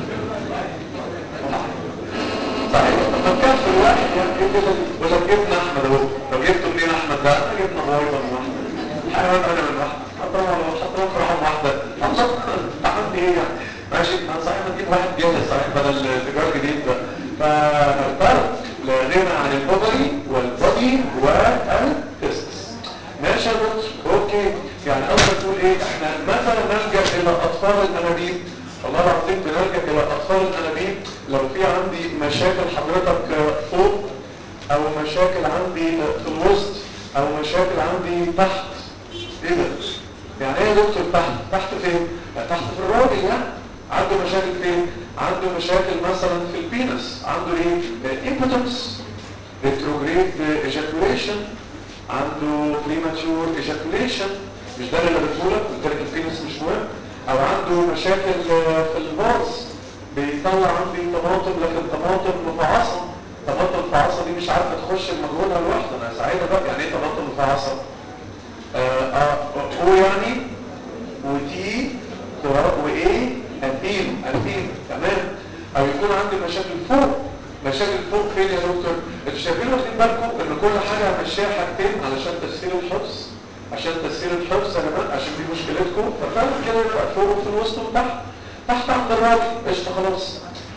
صحيح طب كان في الواحد يعني ايه كده ولا جبنا احمد اهو طب جبته منين احمد ده احنا جبنا بويضه من واحد حيوان انا من واحد حطهم على حطهم في رقم واحده حطهم عندي ايه يعني ماشي ما صحيح نجيب واحد جاهز صحيح بدل تجار جديد ده فالفرق لا غنى عن الاوفري والبودي والتستس ماشي يا دكتور اوكي يعني اول تقول ايه احنا متى نلجا الى اطفال الانابيب والله العظيم بنلجا الى اطفال الانابيب لو في عندي مشاكل حضرتك فوق او مشاكل عندي في الوسط او مشاكل عندي تحت ايه ده يعني ايه يا دكتور تحت تحت فين يعني تحت في الراجل يعني عنده مشاكل فين عنده مشاكل مثلا في البينس عنده ايه impotence retrograde ejaculation عنده premature ejaculation مش ده اللي بتقوله قلت لك البينس مش مهم او عنده مشاكل في الباص بيطلع عندي طماطم لكن طماطم مفعصه طماطم مفعصه دي مش عارفه تخش المجهولها لوحدها انا سعيده بقى يعني ايه طماطم مفعصه اه اه او يعني ودي وايه انتين انتين تمام او يكون عندي مشاكل فوق مشاكل فوق فين يا دكتور انتوا شايفين واخدين بالكم ان كل حاجه همشيها حاجتين علشان تسهيل الحفظ عشان تسهيل الحفظ يا جماعه عشان دي مشكلتكم ففعلا كده يبقى فوق وفي الوسط وتحت تحت عند الراجل قشطه خلاص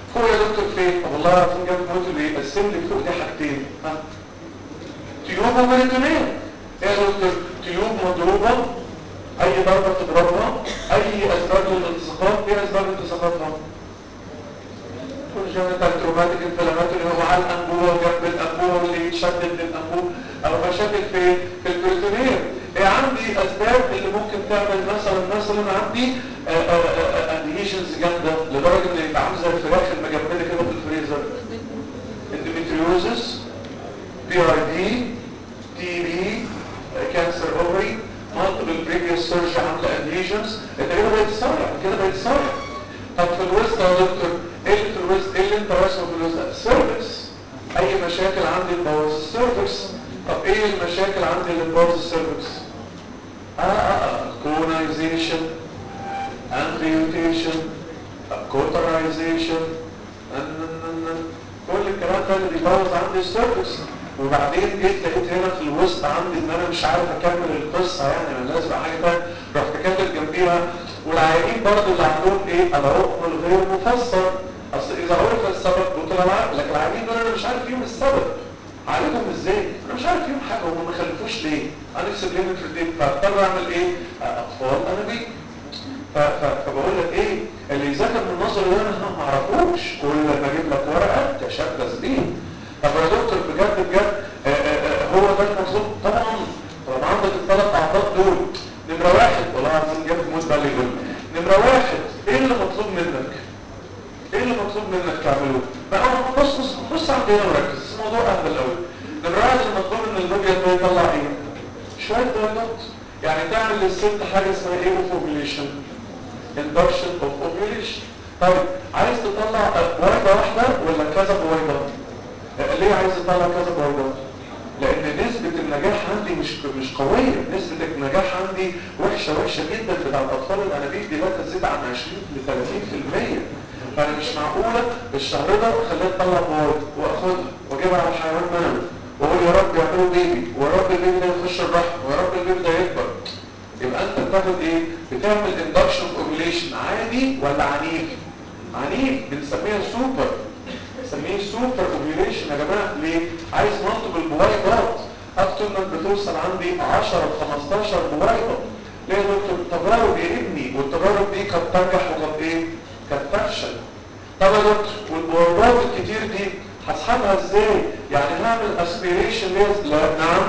فوق يا دكتور فين طب والله العظيم جاب موت اللي يقسم لي فوق دي حاجتين ها تيوب وبريتونيه ايه يا دكتور تيوب مضروبه اي ضربه تضربها اي اسباب للالتصاقات ايه اسباب التصاقاتها كونجنتال تروماتيك انفلاماتوري هو على الانبوبه وجنب الانبوبه واللي يتشدد للانبوبه او مشاكل في في البريتونيه ايه عندي اسباب اللي ممكن تعمل مثلا مثلا عندي ادهيشنز جامده لدرجه ان يبقى عامل زي الفراخ المجمده كده في الفريزر اندوميتريوزس بي اي دي تي بي كانسر اوفري مالتيبل بريفيوس سيرجي عامله ادهيشنز انت كده بقيت صايع كده بقيت صايع طب في الوسط يا دكتور ايه اللي في الوسط ايه اللي انت راسمه في الوسط السيرفكس اي مشاكل عندي تبوظ السيرفكس طب ايه المشاكل عندي اللي تبوظ السيرفكس اه اه كونايزيشن امبيوتيشن كوترايزيشن كل الكلام ده اللي بيبوظ عندي السيرفكس وبعدين جيت لقيت هنا في الوسط عندي ان انا مش عارف اكمل القصه يعني انا لازم حاجه ثانيه رحت كاتب جنبيها والعيانين برضه اللي عندهم ايه العقم الغير مفسر اصل اذا عرف السبب بطل العقل لكن العيانين دول انا مش عارف فيهم السبب عالجهم ازاي انا مش عارف فيهم حاجه هم ما خلفوش ليه انا سبلين في البيت فاضطر اعمل ايه اطفال انا بيه فبقول لك ايه اللي يذاكر من النظر ده انا ما اعرفوش كل ما اجيب لك ورقه تشبث بيه طب يا دكتور بجد بجد آآ آآ هو ده المطلوب طبعا طبعا عندك الثلاث اعضاء دول نمره واحد والله العظيم جاب موت بقى اللي يقول نمره واحد ايه اللي مطلوب منك؟ ايه اللي مطلوب منك تعمله؟ بقى بص بص بص عندي هنا مركز الموضوع اهبل قوي نمره واحد المطلوب ان البيبي ده يطلع ايه؟ شويه بيضات يعني تعمل للست حاجه اسمها ايه اوفوبيليشن induction of ovulation طيب عايز تطلع بويضه واحده ولا كذا بويضه؟ ليه عايز تطلع كذا بويضه؟ لان نسبة النجاح عندي مش مش قوية نسبة النجاح عندي وحشة وحشة جدا بتاع الاطفال الانابيب دي لا تزيد عن 20 ل 30% فانا مش معقولة الشهر ده خليها تطلع بويضة واخدها واجيبها على حيوان منوي واقول يا رب يعملوا بيبي ويا رب البيبي ده يخش الرحم ويا رب البيبي ده يكبر يبقى انت بتاخد ايه؟ بتعمل اندكشن اوفيليشن عادي ولا عنيف؟ عنيف بنسميها سوبر بنسميه سوبر اوفيليشن يا جماعه ليه؟ عايز مالتيبل بويضات اكتر انك بتوصل عندي 10 15 بويضه ليه يا دكتور؟ تجارب يا ابني والتجارب دي قد تنجح وقد ايه؟ قد تفشل طب يا دكتور والبويضات الكتير دي هسحبها ازاي؟ يعني هعمل اسبيريشن ليه؟ لا نعم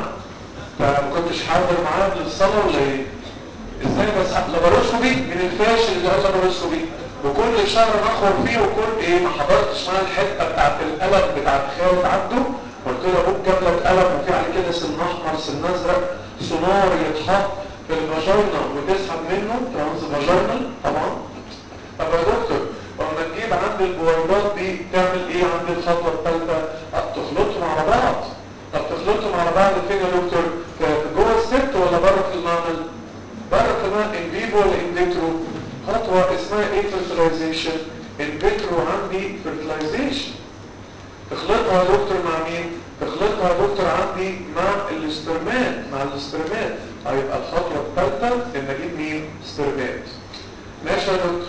ما كنتش حاضر معاه للصلاه ولا ايه؟ ازاي بس لاباروسكوبي من الفاشل اللي قال لاباروسكوبي وكل شهر نخور فيه وكل ايه ما حضرتش معاه الحته بتاعت القلم بتاعت خالد عبده قلت له ابوك جاب لك قلم وفي عليه كده سن احمر سن ازرق سونار يتحط في الفاجينا وتسحب منه ترانس فاجينال طبعا طب يا دكتور لما تجيب عند البويضات دي تعمل ايه عند الخطوه الثالثه؟ تخلطهم على بعض طب تخلطهم على بعض فين يا دكتور؟ في جوه الست ولا بره في المعمل؟ بره كمان ان فيفو ولا ان فيترو خطوه اسمها ايه فيرتلايزيشن ان فيترو عندي فيرتلايزيشن تخلطها يا دكتور مع مين تخلطها يا دكتور عندي مع الاسترمات مع الاسترمات هيبقى الخطوه الثالثه ان اجيب مين استرمات ماشي يا دكتور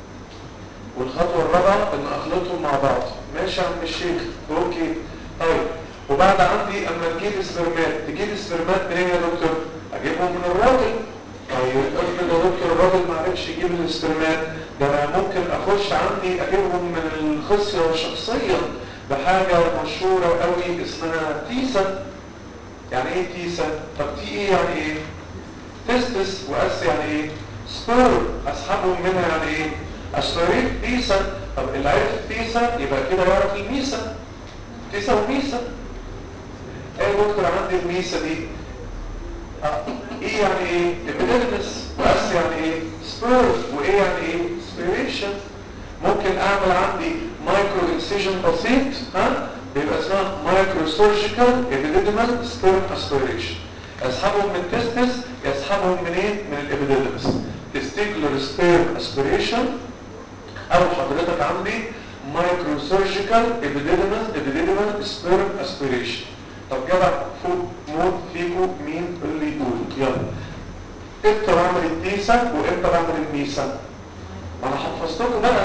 والخطوه الرابعه ان اخلطهم مع بعض ماشي يا عم الشيخ اوكي طيب وبعد عندي اما تجيب سبرمات تجيب سبرمات منين يا دكتور اجيبهم من الراجل طيب افرض يا دكتور الراجل ما عرفش يجيب السبرمات ده انا ممكن اخش عندي اجيبهم من الخصيه شخصيا بحاجه مشهوره قوي اسمها تيسا يعني ايه تيسا طب تي ايه يعني ايه تستس واس يعني ايه سبور اسحبهم منها يعني ايه اشتريت تيسا طب اللي عرف تيسا يبقى كده يعرف الميسا تيسا وميسا ايه يا دكتور عندي الميسا دي آه. ايه يعني ايه ابيديدمس واس يعني ايه سبور وايه يعني ايه سبيريشن ممكن اعمل عندي مايكرو انسيجن بسيط ها بيبقى اسمها مايكرو سيرجيكال ابيديدمال سبيرم اسبيريشن اسحبهم من تستس يسحبهم منين من الابيديدمس تستيكولر سبيرم اسبيريشن او حضرتك عندي مايكرو سيرجيكال ابيديدمال ابيديدمال سبيرم اسبيريشن طب جدع فوق موت فيكو مين اللي يقول يلا امتى بعمل التيسا وامتى بعمل الميسا ما انا حفظتكم بقى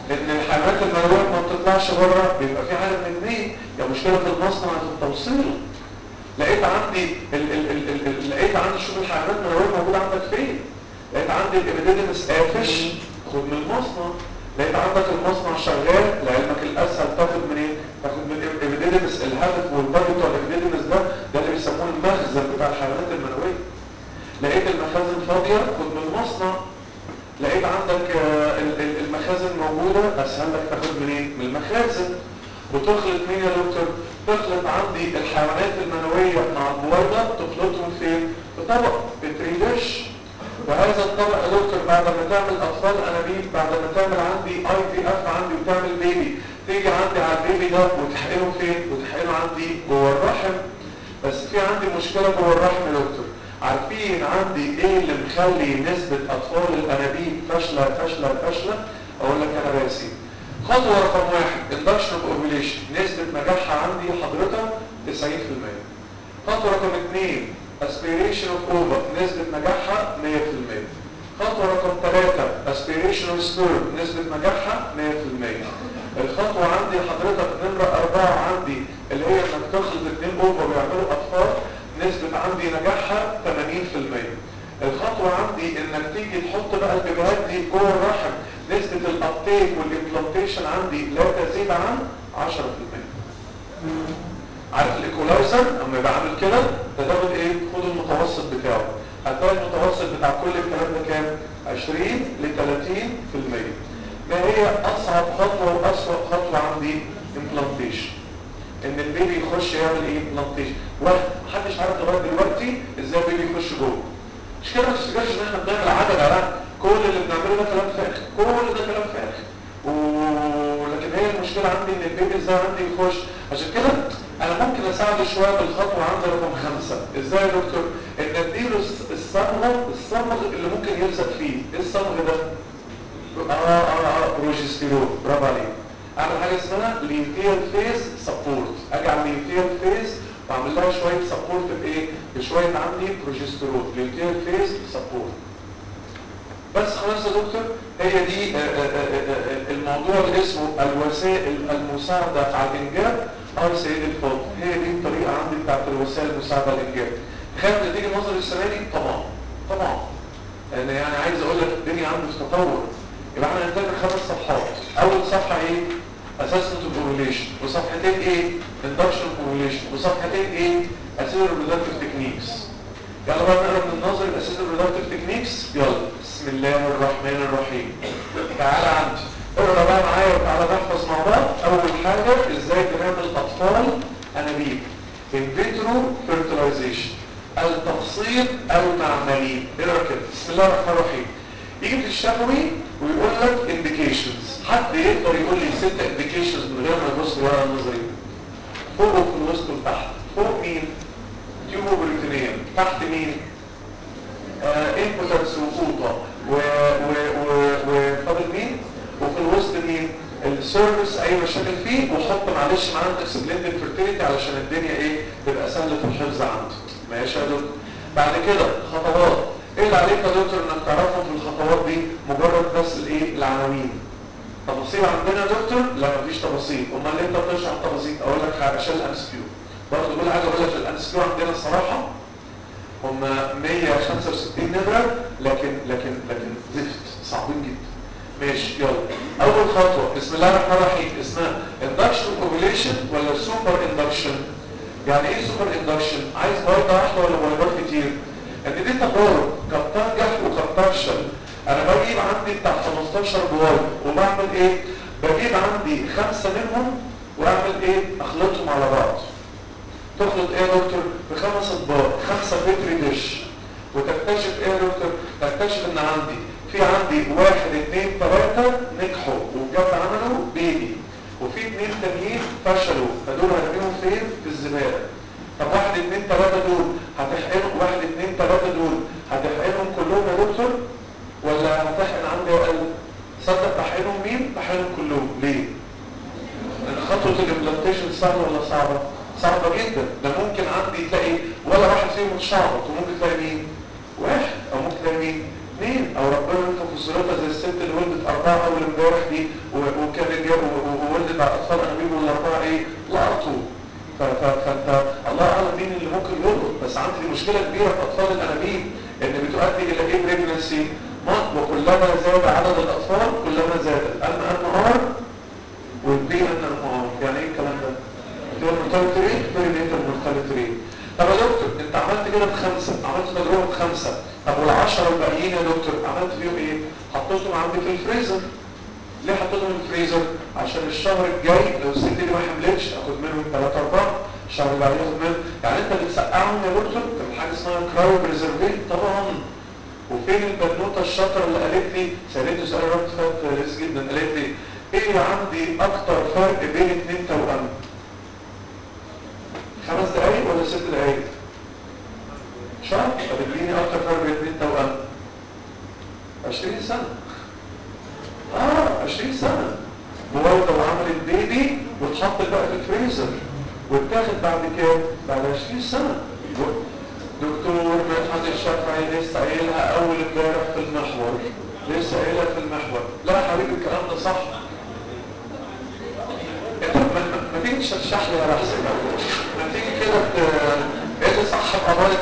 ان الحيوانات المنويه ما بتطلعش بره بيبقى في حاجه من اثنين يا مشكله في المصنع في التوصيل لقيت عندي ال ال ال ال ال لقيت عندي شوف الحيوانات المنويه موجوده عندك فين لقيت عندي الابيديدمس قافش خد من المصنع لقيت عندك المصنع شغال لعلمك الاسهل تاخد من ايه تاخد من الابيديدمس الهدف والبادي بتاع الابيديدمس ده ده اللي بيسموه المخزن بتاع الحيوانات المنويه لقيت المخازن فاضيه خد من المصنع لقيت عندك المخازن موجودة أسهل لك تاخد منين؟ من المخازن وتخلط مين يا دكتور؟ تخلط عندي الحيوانات المنوية مع البويضة تخلطهم فين؟ في طبق بتريدش وهذا الطبق يا دكتور بعد ما تعمل أطفال أنابيب بعد ما تعمل عندي اي في اف عندي وتعمل بيبي تيجي عندي على البيبي ده وتحقنه فين؟ وتحقنه عندي جوه الرحم بس في عندي مشكلة جوه الرحم يا دكتور عارفين عندي ايه اللي مخلي نسبة اطفال الانابيب فاشلة فاشلة فاشلة اقول لك انا راسي خطوة رقم واحد induction of ovulation نسبة نجاحها عندي حضرتك 90% خطوة رقم اثنين aspiration of ovum نسبة نجاحها 100% خطوة رقم ثلاثة aspiration of sperm نسبة نجاحها 100% الخطوة عندي حضرتك نمرة أربعة عندي اللي هي انك تخلط اثنين اوفر ويعملوا اطفال نسبة عندي نجاحها 80% الخطوة عندي انك تيجي تحط بقى البيبيهات دي جوه الرحم نسبة الابتيك والامبلانتيشن عندي لا تزيد عن 10% عارف الايكولايزر اما يبقى عامل كده ده تاخد ايه خد المتوسط بتاعه هتلاقي المتوسط بتاع كل الكلام ده كام 20 ل 30% ما هي اصعب خطوه واسوأ خطوه عندي امبلانتيشن ان البيبي يخش يعمل ايه امبلانتيشن واحد محدش عارف لغايه دلوقتي ازاي البيبي يخش جوه مش كده ما تفتكرش ان احنا بنعمل عدد على كل اللي بنعمله ده كلام فارغ كل ده كلام فارغ ولكن هي المشكله عندي ان البيبي ازاي عندي يخش عشان كده انا ممكن اساعده شويه بالخطوه عند رقم خمسه ازاي يا دكتور ان اديله الصمغه الصمغ اللي ممكن يلزق فيه ايه الصمغ ده اه اه اه بروجستيرون برافو عليك اعمل حاجه اسمها لينتيال فيز سبورت اجي على اللينتيال فيز واعمل لها شويه سبورت بايه بشويه عندي بروجستيرون لينتيال فيز سبورت بس خلاص يا دكتور هي دي آآ آآ الموضوع اللي اسمه الوسائل المساعده على الانجاب اه سيد الفاضل هي دي الطريقه عندي بتاعت الوسائل المساعده على الانجاب خايف نتيجه نظر السنه دي طبعا طبعا انا يعني عايز اقول لك الدنيا عندي في تطور يبقى احنا هنتابع خمس صفحات اول صفحه ايه اسسمنت اوف اوفيليشن وصفحتين ايه اندكشن اوف اوفيليشن وصفحتين ايه اسير ريبرودكتيف تكنيكس يلا بقى نقرا من النظر الاسير ريبرودكتيف تكنيكس يلا بسم الله الرحمن الرحيم تعالى عندي اقرا بقى معايا وتعالى نحفظ مع بعض اول حاجه ازاي بنعمل اطفال انابيب ان فيترو فيرتلايزيشن التفصيل المعملي اقرا كده بسم الله الرحمن الرحيم يجي في الشفوي ويقول لك انديكيشنز حد يقدر يقول لي ست انديكيشنز من غير ما يبص ورا النظري فوق وفي الوسط وتحت فوق مين تيوبو بريتينيوم تحت مين آه انبوتنس وقوطه وفاضل مين وفي الوسط مين السيرفس اي مشاكل فيه وحط معلش معانا اكسبليند الفيرتيليتي علشان الدنيا ايه تبقى سهله الحفظ عنده ماشي يا دكتور بعد كده خطوات ايه اللي عليك يا دكتور انك تعرفهم في الخطوات دي مجرد بس الايه العناوين تفاصيل عندنا يا دكتور لا مفيش تفاصيل امال انت بتشرح تفاصيل اقول لك حاجه عشان الام اس كيو برضه كل حاجه اقول لك الام اس كيو عندنا الصراحه هم 165 نمره لكن لكن لكن زفت صعبين جدا ماشي يلا اول خطوه بسم الله الرحمن الرحيم اسمها اندكشن اوفيليشن ولا سوبر اندكشن يعني ايه سوبر اندكشن عايز بيضه واحده ولا بيضات كتير ان دي تجارب قد تنجح وقد تفشل انا بجيب عندي بتاع 15 بوايض وبعمل ايه بجيب عندي خمسه منهم واعمل ايه اخلطهم على بعض تخلط ايه يا دكتور بخمس اطباق خمسه بيتري ديش وتكتشف ايه يا دكتور تكتشف ان عندي في عندي واحد اثنين ثلاثة نجحوا وبجد عملوا بيبي وفي اثنين تانيين فشلوا فدول هرميهم فين؟ في الزبالة طب واحد اثنين ثلاثة دول هتحقنهم واحد اثنين ثلاثة دول هتحقنهم كلهم يا دكتور ولا هتحقن عندي اقل؟ صدق بحقنهم مين؟ بحقنهم كلهم ليه؟ لان خطوة الامبلانتيشن سهلة ولا صعبة؟ صعبة جدا ده ممكن عندي تلاقي ولا واحد فيهم متشعبط وممكن تلاقي مين؟ واحد او ممكن تلاقي مين؟ اثنين او ربنا ينفخ فصولتها زي الست اللي ولدت اربعه اول امبارح دي و- وكان جاب وولدت على اطفال انابيب والاربعه ايه لقطوا ف- ف- فانت الله اعلم مين اللي ممكن يلقط بس عندي مشكله كبيره في اطفال الانابيب ان بتؤدي الى ايه بريجنسي وكلما زاد عدد الاطفال كلما زاد الان ام ار والبي ان ام ار يعني ايه الكلام ده؟ ده مرتبط ايه؟ برينيتال مرتبط ايه؟ طب يا دكتور انت عملت كده بخمسه عملت تجربه بخمسه طب والعشره الباقيين يا دكتور عملت فيهم ايه؟ حطيتهم عندي في الفريزر ليه حطيتهم في الفريزر؟ عشان الشهر الجاي لو الست دي ما حملتش اخد منهم 3 4 الشهر اللي بعديه اخد منهم يعني انت بتسقعهم يا دكتور في حاجه اسمها كرايو بريزرفيت طبعا وفين البنوته الشاطره اللي قالت لي سالته سؤال رد فات لذيذ جدا قالت لي ايه عندي اكتر فرق بين اتنين توأم؟ خمس دقايق ولا ست دقايق؟ شهر طب اديني اكتر فرق بين اتنين توأم 20 سنة اه 20 سنة والدة وعملت بيبي واتحط بقى في الفريزر واتاخد بعد كام؟ بعد 20 سنة دكتور مدحت الشافعي لسه قايلها اول امبارح في المحور لسه قايلها في المحور لا يا حبيبي الكلام ده صح انت ما, ما- ما تيجي تشرح لي يا حسين ما تيجي كده ت- ايه اللي صح بأمارة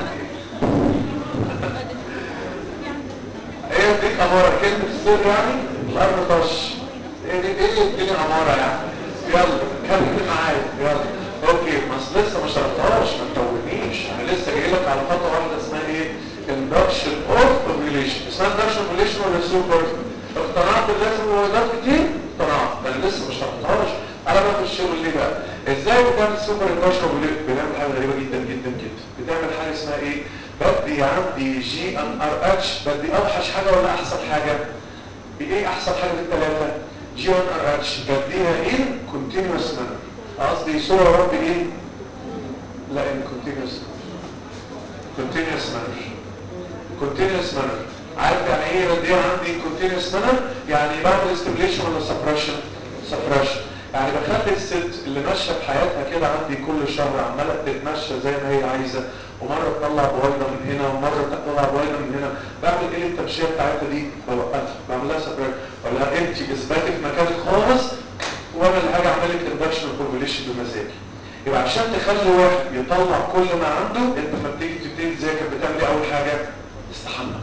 ايه ديك امارة كلمة السر يعني الارض طش ايه دي ايه الدنيا امارة يعني يلا كمل معايا يلا اوكي بس لسه ما شرحتهاش ما تتوهنيش انا لسه جاي لك على خطوه واحده اسمها ايه induction of ovulation اسمها induction of ovulation ولا سوبر اقتنعت ان لازم مولدات كتير اقتنعت ده انا لسه ما شرحتهاش انا بقى في الشغل ليه بقى ازاي بتعمل سوبر induction of ovulation بنعمل حاجه غريبه جدا جدا جدا بتعمل حاجه اسمها ايه بدي عندي جي ان ار اتش بدي اوحش حاجه ولا احسن حاجه بايه احسن حاجه في الثلاثه جي ان ار اتش بديها ان continuous manner قصدي صورة يا رب ايه لا ان continuous continuous manner continuous manner عارف يعني ايه بديها عندي continuous manner يعني بعد استبليشن ولا suppression suppression يعني بخلي الست اللي ماشيه في حياتها كده عندي كل شهر عماله تتمشى زي ما هي عايزه ومره تطلع بويضه من هنا ومره تطلع بويضه من هنا بعمل ايه التمشيه بتاعتها دي بوقفها بعمل لها سبريت ولا لها انت اثباتي في مكانك خالص وانا اللي هاجي اعمل لك اندكشن وكونفوليشن بمزاجي يبقى عشان تخلي واحد يطلع كل ما عنده انت لما بتيجي تبتدي تذاكر بتعمل ايه اول حاجه استحمى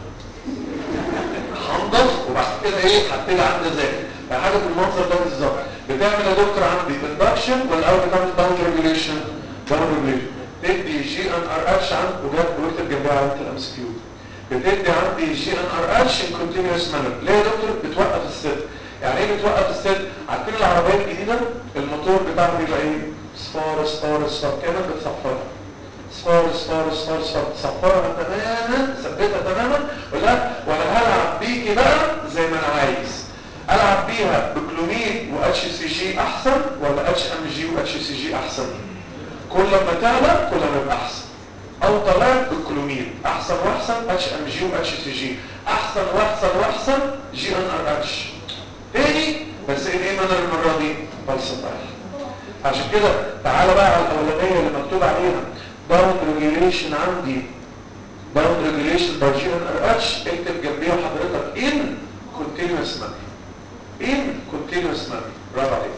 هنضف وبعد كده ايه هبتدي عندي اذاكر حاجه بالمنظر ده بالظبط بتعمل يا دكتور عندي اندكشن ولا اول بتعمل داون ريجوليشن داون ريجوليشن تدي جي ان ار اتش عند وجاب واكتب جنبها علامه الام اس كيو بتدي عندي جي ان ار اتش ان كونتينوس مانر ليه يا دكتور بتوقف الست يعني ايه بتوقف الست عارفين العربيه الجديده الموتور بتاعها بيبقى ايه صفار صفار صفار كانك بتصفرها صفار صفار صفار صفار تصفرها تماما ثبتها تماما ولا وانا هلعب بيكي بقى زي ما انا عايز العب بيها بكلوميد واتش سي جي احسن ولا اتش ام جي واتش سي جي احسن كل ما تعلى كل ما يبقى احسن او طلعت بالكلوميد احسن واحسن اتش ام جي واتش سي جي احسن واحسن واحسن جي ان ار اتش تاني بس ان ايه مانا المره دي فلسفه عشان كده تعالى بقى على الاولانيه اللي مكتوب عليها داون ريجوليشن عندي داون ريجوليشن باي جي ان ار اتش اكتب جنبيها حضرتك ان كونتينوس مانر ان كونتينوس مانر برافو عليك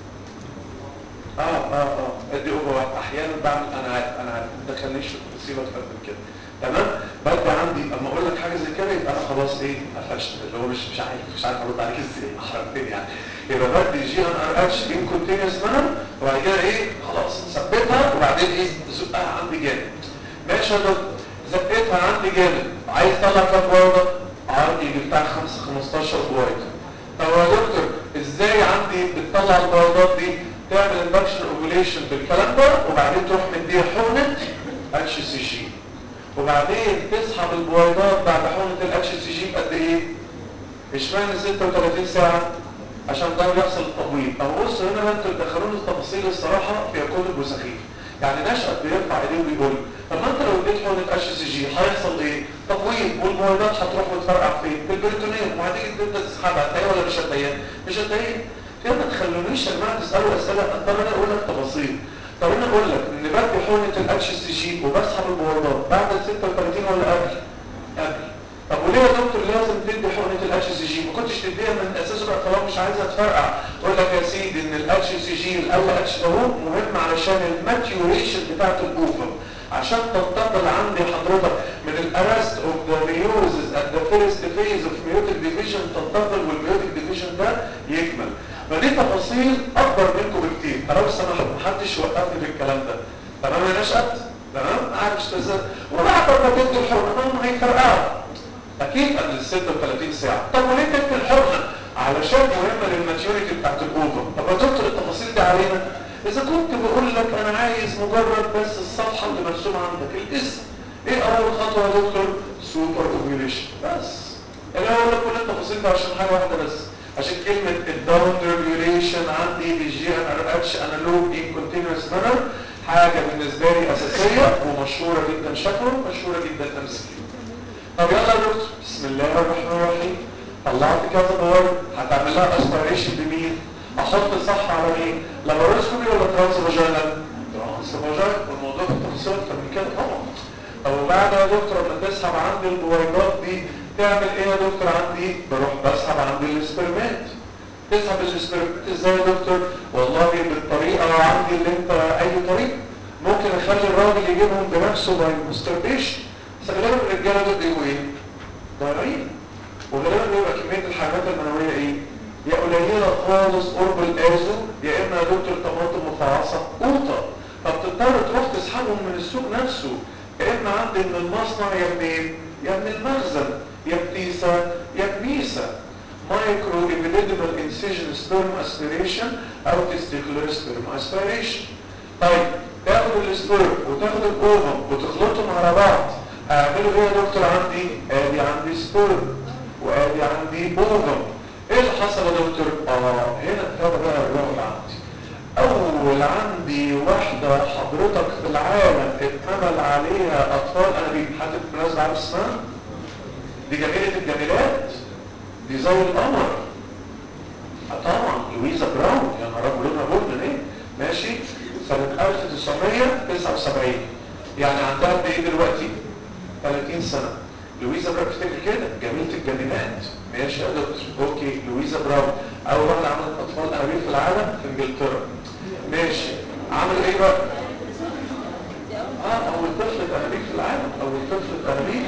اه اه اه ادي اوفر واحد احيانا بعمل انا عارف انا عارف ما تخليش في التفصيل اكتر من كده تمام بدي عندي اما اقول لك حاجه زي كده يبقى انا خلاص ايه قفشت اللي هو مش مش عارف مش عارف ارد عليك ازاي احرجتني يعني يبقى بدي جي ان ار اتش ان كونتينوس مانر وبعد كده ايه خلاص ثبتها وبعدين ايه زقها عندي جامد ماشي يا دكتور زقتها عندي جامد عايز تطلع كام بويضه عندي بتاع 5 15 بويضه طب يا دكتور ازاي عندي بتطلع البيضات دي تعمل اندكشن اوفوليشن بالكلام ده وبعدين تروح مديها حقنه اتش سي جي وبعدين تسحب البويضات بعد حقنه الاتش سي جي بقد ايه؟ اشمعنى 36 ساعه؟ عشان ده بيحصل التبويض او بص هنا بقى انتوا بتدخلوني التفاصيل الصراحه في كتب وسخيف يعني نشأت بيرفع ايديه وبيقول طب ما انت لو اديت حقنه اتش سي جي هيحصل ايه؟ تبويض والبويضات هتروح وتفرقع فين؟ في البريتونيوم وهتيجي تبدا تسحبها هتلاقيها ولا مش هتلاقيها؟ مش هتلاقيها كده ما تخلونيش يا جماعه تسالوا اسئله طب انا اقول لك تفاصيل طب انا اقول لك ان بدي حقنه الاتش سي جي وبسحب البويضات بعد ال 36 ولا قبل؟ قبل طب وليه يا دكتور لازم تدي حقنه الاتش سي جي مش عايزها تفرقع اقول لك يا سيدي ان الاتش سي جي ال اتش ده هو مهم علشان الماتيوريشن بتاعت الاوفر عشان تنتقل عندي حضرتك من الارست اوف ذا ميوزز ات ذا فيرست فيز اوف ميوتيك ديفيجن تنتقل والميوتيك ديفيجن ده يكمل فدي تفاصيل اكبر منكم بكتير انا بس انا محدش وقفني في الكلام ده تمام يا نشأت تمام عارف اشتغل وبعد ما تدي الحرمه ما هيفرقعوا اكيد قبل ال 36 ساعه طب وليه تدي الحرمه علشان مهمه للماتيوريتي بتاعت الاوفر طب ما دكتور التفاصيل دي علينا اذا كنت بقول لك انا عايز مجرد بس الصفحه اللي مرسومه عندك الاسم ايه اول خطوه يا دكتور سوبر اوفيوليشن بس انا هقول لك كل التفاصيل دي عشان حاجه واحده بس عشان كلمه الداون ريجوليشن عندي بالجي ان ار اتش انالوج ان كونتينوس مانر حاجه بالنسبه لي اساسيه ومشهوره جدا شكله ومشهوره جدا تمثيل طب يلا يا دكتور بسم الله الرحمن الرحيم طلعت كذا دور هتعمل لها اسبيريشن بمين احط صح على مين لاباروسكوبي ولا ترانس فاجينال ترانس فاجينال والموضوع بالتفاصيل اكتر من كده طبعا طب وبعد يا دكتور لما تسحب عندي البويضات دي تعمل ايه يا دكتور عندي بروح بسحب عندي الاسبرمات تسحب الاسبرمات ازاي يا دكتور والله بالطريقه عندي اللي انت اي طريقه ممكن اخلي الراجل يجيبهم بنفسه باي ماستربيشن بس غالبا الرجاله دول بيبقوا ايه؟ ضايعين وغالبا بيبقى كميه الحيوانات المنويه ايه؟ يا قليله خالص قرب الازو يا اما يا دكتور طماطم مفعصه قوطه فبتضطر تروح تسحبهم من السوق نفسه يا اما عندي من المصنع يا منين؟ يا من المخزن يا بتيسا يا بميسا مايكرو ايفيديبل انسيجن سبيرم اسبيريشن او تستيكولار سبيرم اسبيريشن طيب تاخد السبيرم وتاخد الاوفم وتخلطهم على بعض اعملوا ايه يا دكتور عندي ادي عندي سبيرم وادي عندي اوفم ايه اللي حصل يا دكتور اه هنا ابتدى بقى الرعب عندي اول عندي واحدة حضرتك في العالم اتعمل عليها اطفال انابيب حد بالمناسبة عارف اسمها دي جميلة الجميلات دي زي القمر طبعا لويزا براون يا نهار ابيض لونها جولدن ايه ماشي سنة 1979 يعني عندها قد ايه دلوقتي 30 سنة لويزا براون افتكر كده جميلة الجميلات ماشي يا دكتور اوكي لويزا براون اول واحدة عملت اطفال انابيب في العالم في انجلترا ماشي عمل ايه بقى اه اول طفلة انابيب في العالم اول طفلة انابيب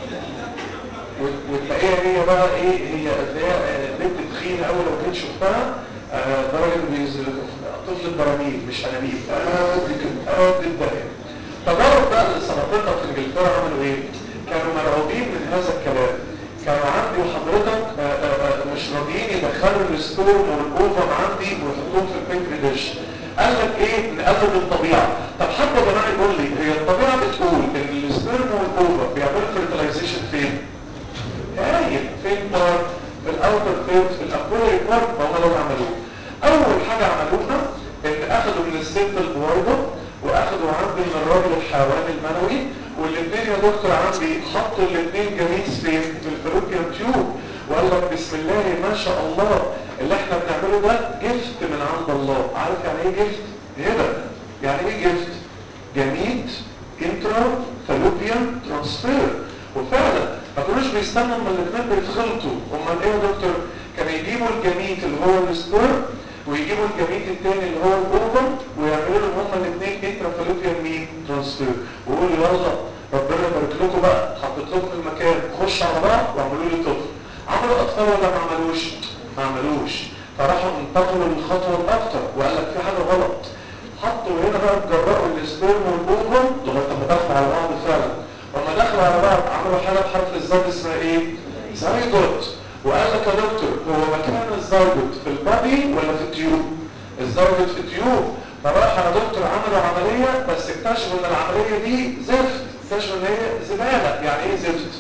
وتلاقيها هي بقى ايه هي هي بنت تخينه قوي لو جيت شفتها آه درجه بينزل طفل براميل مش انابيب قد كده قد الدنيا تجارب بقى اللي سبقتها في انجلترا عملوا ايه؟ كانوا مرعوبين من هذا الكلام كانوا عندي وحضرتك آه آه مش راضيين يدخلوا السبورم والاوفم عندي ويحطوهم في البنكري ديش قال لك ايه نقلد الطبيعه طب حتى يا جماعه يقول لي هي الطبيعه بتقول ان السبرم والاوفم بيعملوا فيرتلايزيشن فين؟ هايل فين بار في الاوتر فيلد في الابولاري بار ما هم اللي عملوه اول حاجه عملوها ان اخذوا من الست البويضه واخذوا عندي من الراجل الحيوان المنوي والاثنين يا دكتور عندي حطوا الاثنين جميس فين في الفلوبيان تيوب وقال لك بسم الله ما شاء الله اللي احنا بنعمله ده جفت من عند الله عارف يعني ايه جفت هبه يعني ايه جفت جميد انترا فالوبيان ترانسفير وفعلا ما كانوش بيستنوا اما الاثنين بيتخلطوا امال ايه يا دكتور كانوا يجيبوا الجميت اللي هو السبير ويجيبوا الجميت الثاني اللي هو الاوفم ويعملوا لهم هما الاثنين انترافالوبيان مين ترانسفير ويقولوا يلا ربنا يبارك لكم بقى حطيت لكم المكان خش على بعض واعملوا لي طفل عملوا اطفال ولا ما عملوش؟ ما عملوش فراحوا انتقلوا للخطوه الاكثر وقال لك في حاجه غلط حطوا هنا بقى جرأوا السبيرم والاوفم لغايه ما دخلوا على بعض فعلا لما دخلوا على بعض عملوا حاجه بحرف الزد اسمها ايه؟ زايجوت وقال لك يا دكتور هو مكان الزايجوت في البادي ولا في التيوب؟ الزايجوت في التيوب فراح يا دكتور عملوا عمليه بس اكتشفوا ان العمليه دي زفت اكتشفوا ان هي زباله يعني ايه زفت؟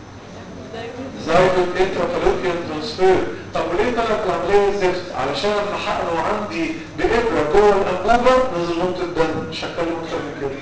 زايجوت انترافالوبيان ترانسفير طب وليه طلعت العمليه زفت؟ علشان لما حقنوا عندي بابره جوه الانبوبه نزل نقطه دم مش هتكلم اكتر من كده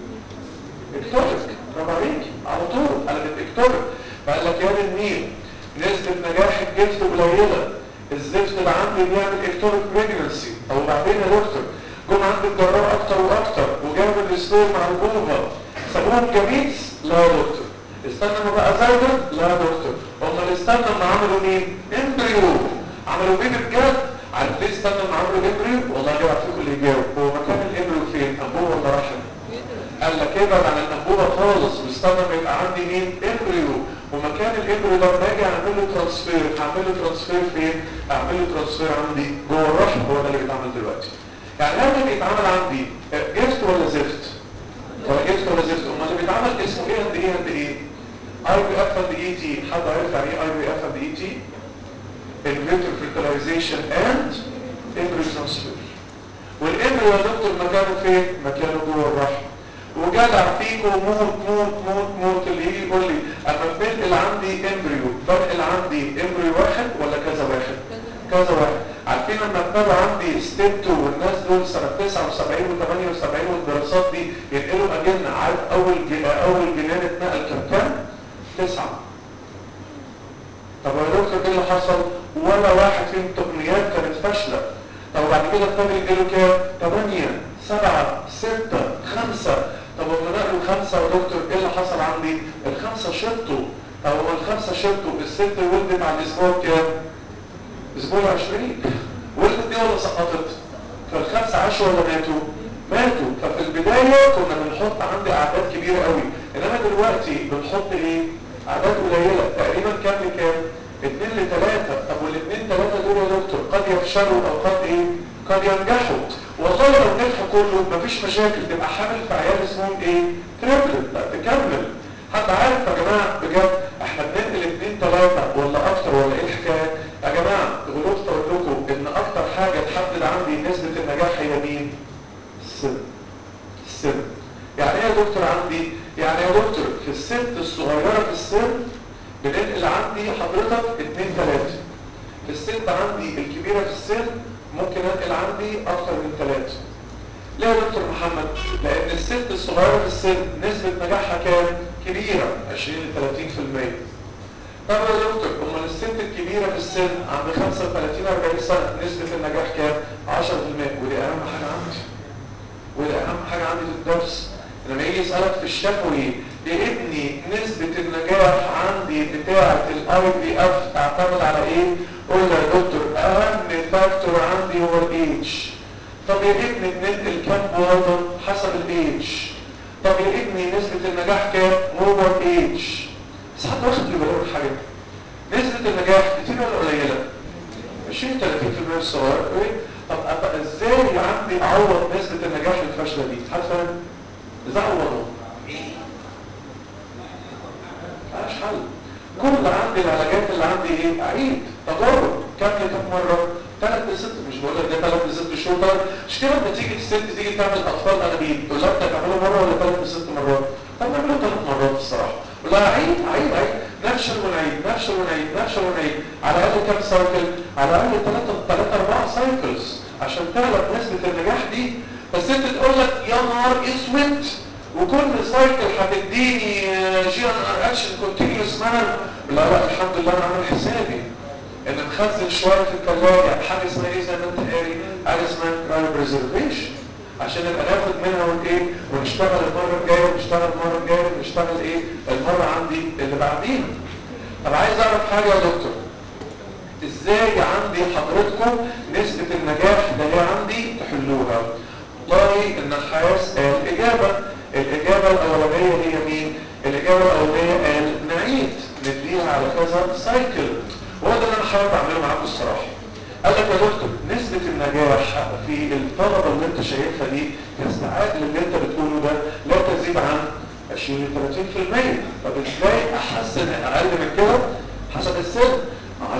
اكتوبك برافو عليك على طول انا بتكتبك فقال لك يا النيل نسبة نجاح الجفت قليلة الزفت اللي عندي بيعمل اكتوبك بريجنسي او بعدين يا دكتور جم عندي الجراء اكتر واكتر وجابوا السبير مع الجوفا سابوهم جميس لا يا دكتور استنى ما بقى زايدة لا يا دكتور هم اللي استنى ما عملوا مين امبريو عملوا بيه بجد عارف ليه استنى ما عملوا امبريو والله جاي فيكم اللي يجاوب هو مكان الامبريو فين انبوبه ولا رحم قال لك ابعد عن الانبوبه خالص واستنى ما يبقى عندي مين امبريو ومكان الامبريو ده لما اجي اعمل له ترانسفير هعمل له ترانسفير فين اعمل له ترانسفير عندي جوه الرحم هو ده اللي بيتعمل دلوقتي يعني هل اللي بيتعمل عندي جفت ولا زفت ولا جفت ولا زفت امال اللي بيتعمل اسمه ايه اند ايه اند ايه اي بي اف اند اي تي حد عارف يعني ايه اي بي اف اند اي تي الفيتر fertilization and embryo transfer والامبريو يا دكتور مكانه فين مكانه جوه الرحم وجدع فيكم موت موت موت موت اللي يجي يقول لي اما بنقل عندي امبريو بنقل عندي امبريو واحد ولا كذا واحد كذا واحد عارفين لما ابتدى عندي ستيب 2 والناس دول سنه 79 و78 والدراسات دي ينقلوا اجلنا عارف اول جن... اول جنان اتنقل كام كام؟ تسعه طب يا دكتور ايه اللي حصل؟ ولا واحد فيهم تقنيات كانت فاشله طب وبعد كده ابتدوا ينقلوا كام؟ 8 7 6 5 طب لما نقلوا خمسه يا دكتور ايه اللي حصل عندي؟ الخمسه شطوا طب هما الخمسه شطوا الست ولدت على الاسبوع كام؟ اسبوع 20 ولدت دي ولا سقطت فالخمسه عاشوا ولا ماتوا ماتوا ففي البدايه كنا بنحط عندي اعداد كبيره قوي انما دلوقتي بنحط ايه اعداد قليله تقريبا كام لكام 2 ل 3 طب والاثنين 3 دول يا دكتور قد يفشلوا او قد ايه قد ينجحوا والله لو نجحوا كله مفيش مشاكل تبقى حامل في عيال اسمهم ايه تريبلت لا تكمل حد عارف يا جماعه بجد احنا بننقل اثنين ثلاثه ولا اكتر ولا ايه الحكايه يا جماعه غلطت اقول لكم ان اكتر حاجه تحدد عندي نسبه النجاح هي مين السن السن يعني ايه يا دكتور عندي يعني يا دكتور في الست الصغيره في السن بننقل عندي حضرتك اثنين ثلاثه في الست عندي الكبيره في السن ممكن انقل عندي اكتر من ثلاثه ليه يا دكتور محمد لان الست الصغيره في السن نسبه نجاحها كام كبيره 20 ل 30% طب يا دكتور امال الست الكبيره في السن عند 35 40 سنه نسبه النجاح كام 10% ودي اهم حاجه عندي ودي اهم حاجه عندي في الدرس لما يجي يسالك في الشفوي يا ابني نسبه النجاح عندي بتاعه الاي بي اف تعتمد على ايه قول له يا دكتور اهم فاكتور عندي هو الايدج طب يا ابني بننقل كام بويضه حسب الايدج طب يا ابني نسبه النجاح كام هو الايدج بس حد واخد في باله الحاجه دي نسبه النجاح كتير ولا قليله 20 30% الصغير ايه طب أبقى ازاي عندي اعوض نسبه النجاح الفاشله دي حد فاهم ازاي اعوضها ملهاش حل كل عندي العلاجات اللي عندي ايه اعيد تجارب كم كم مره ثلاث لست مش بقول لك ده ثلاث لست شهور ثلاث مش كده لما تيجي الست تيجي تعمل اطفال انابيب تقول لها انت هتعمله مره ولا ثلاث لست مرات طب نعمله ثلاث مرات الصراحه قول لها عيد عيد عيد نفشل ونعيد نفشل ونعيد نفشل ونعيد على الاقل كام سايكل على الاقل ثلاثه ثلاثه اربعه سايكلز عشان تعرف نسبه النجاح دي بس انت تقول لك يا نهار اسود وكل سايكل هتديني جي ان ار اكشن كونتينيوس مان لا لا الحمد لله انا عامل حسابي ان مخزن شويه في الثلاجه حاجه اسمها ايه زي ما انت قاري حاجه اسمها كرايو بريزرفيشن عشان نبقى ناخد منها وايه ونشتغل المره الجايه ونشتغل المره الجايه ونشتغل ايه المره عندي اللي بعديها طب عايز اعرف حاجه يا دكتور ازاي عندي حضرتكم نسبه النجاح اللي هي عندي تحلوها والله النحاس قال اجابه الاجابه الاولانيه هي مين الاجابه الاولانيه قال نعيد نديها على كذا سايكل وهو ده اللي انا حابب اعمله معاكم الصراحه قال لك يا دكتور نسبة النجاح في الطلبة اللي انت شايفها دي تستعاد للي انت بتقوله ده لا تزيد عن 20 ل 30% طب ازاي احسن اقل من كده حسب السن 10%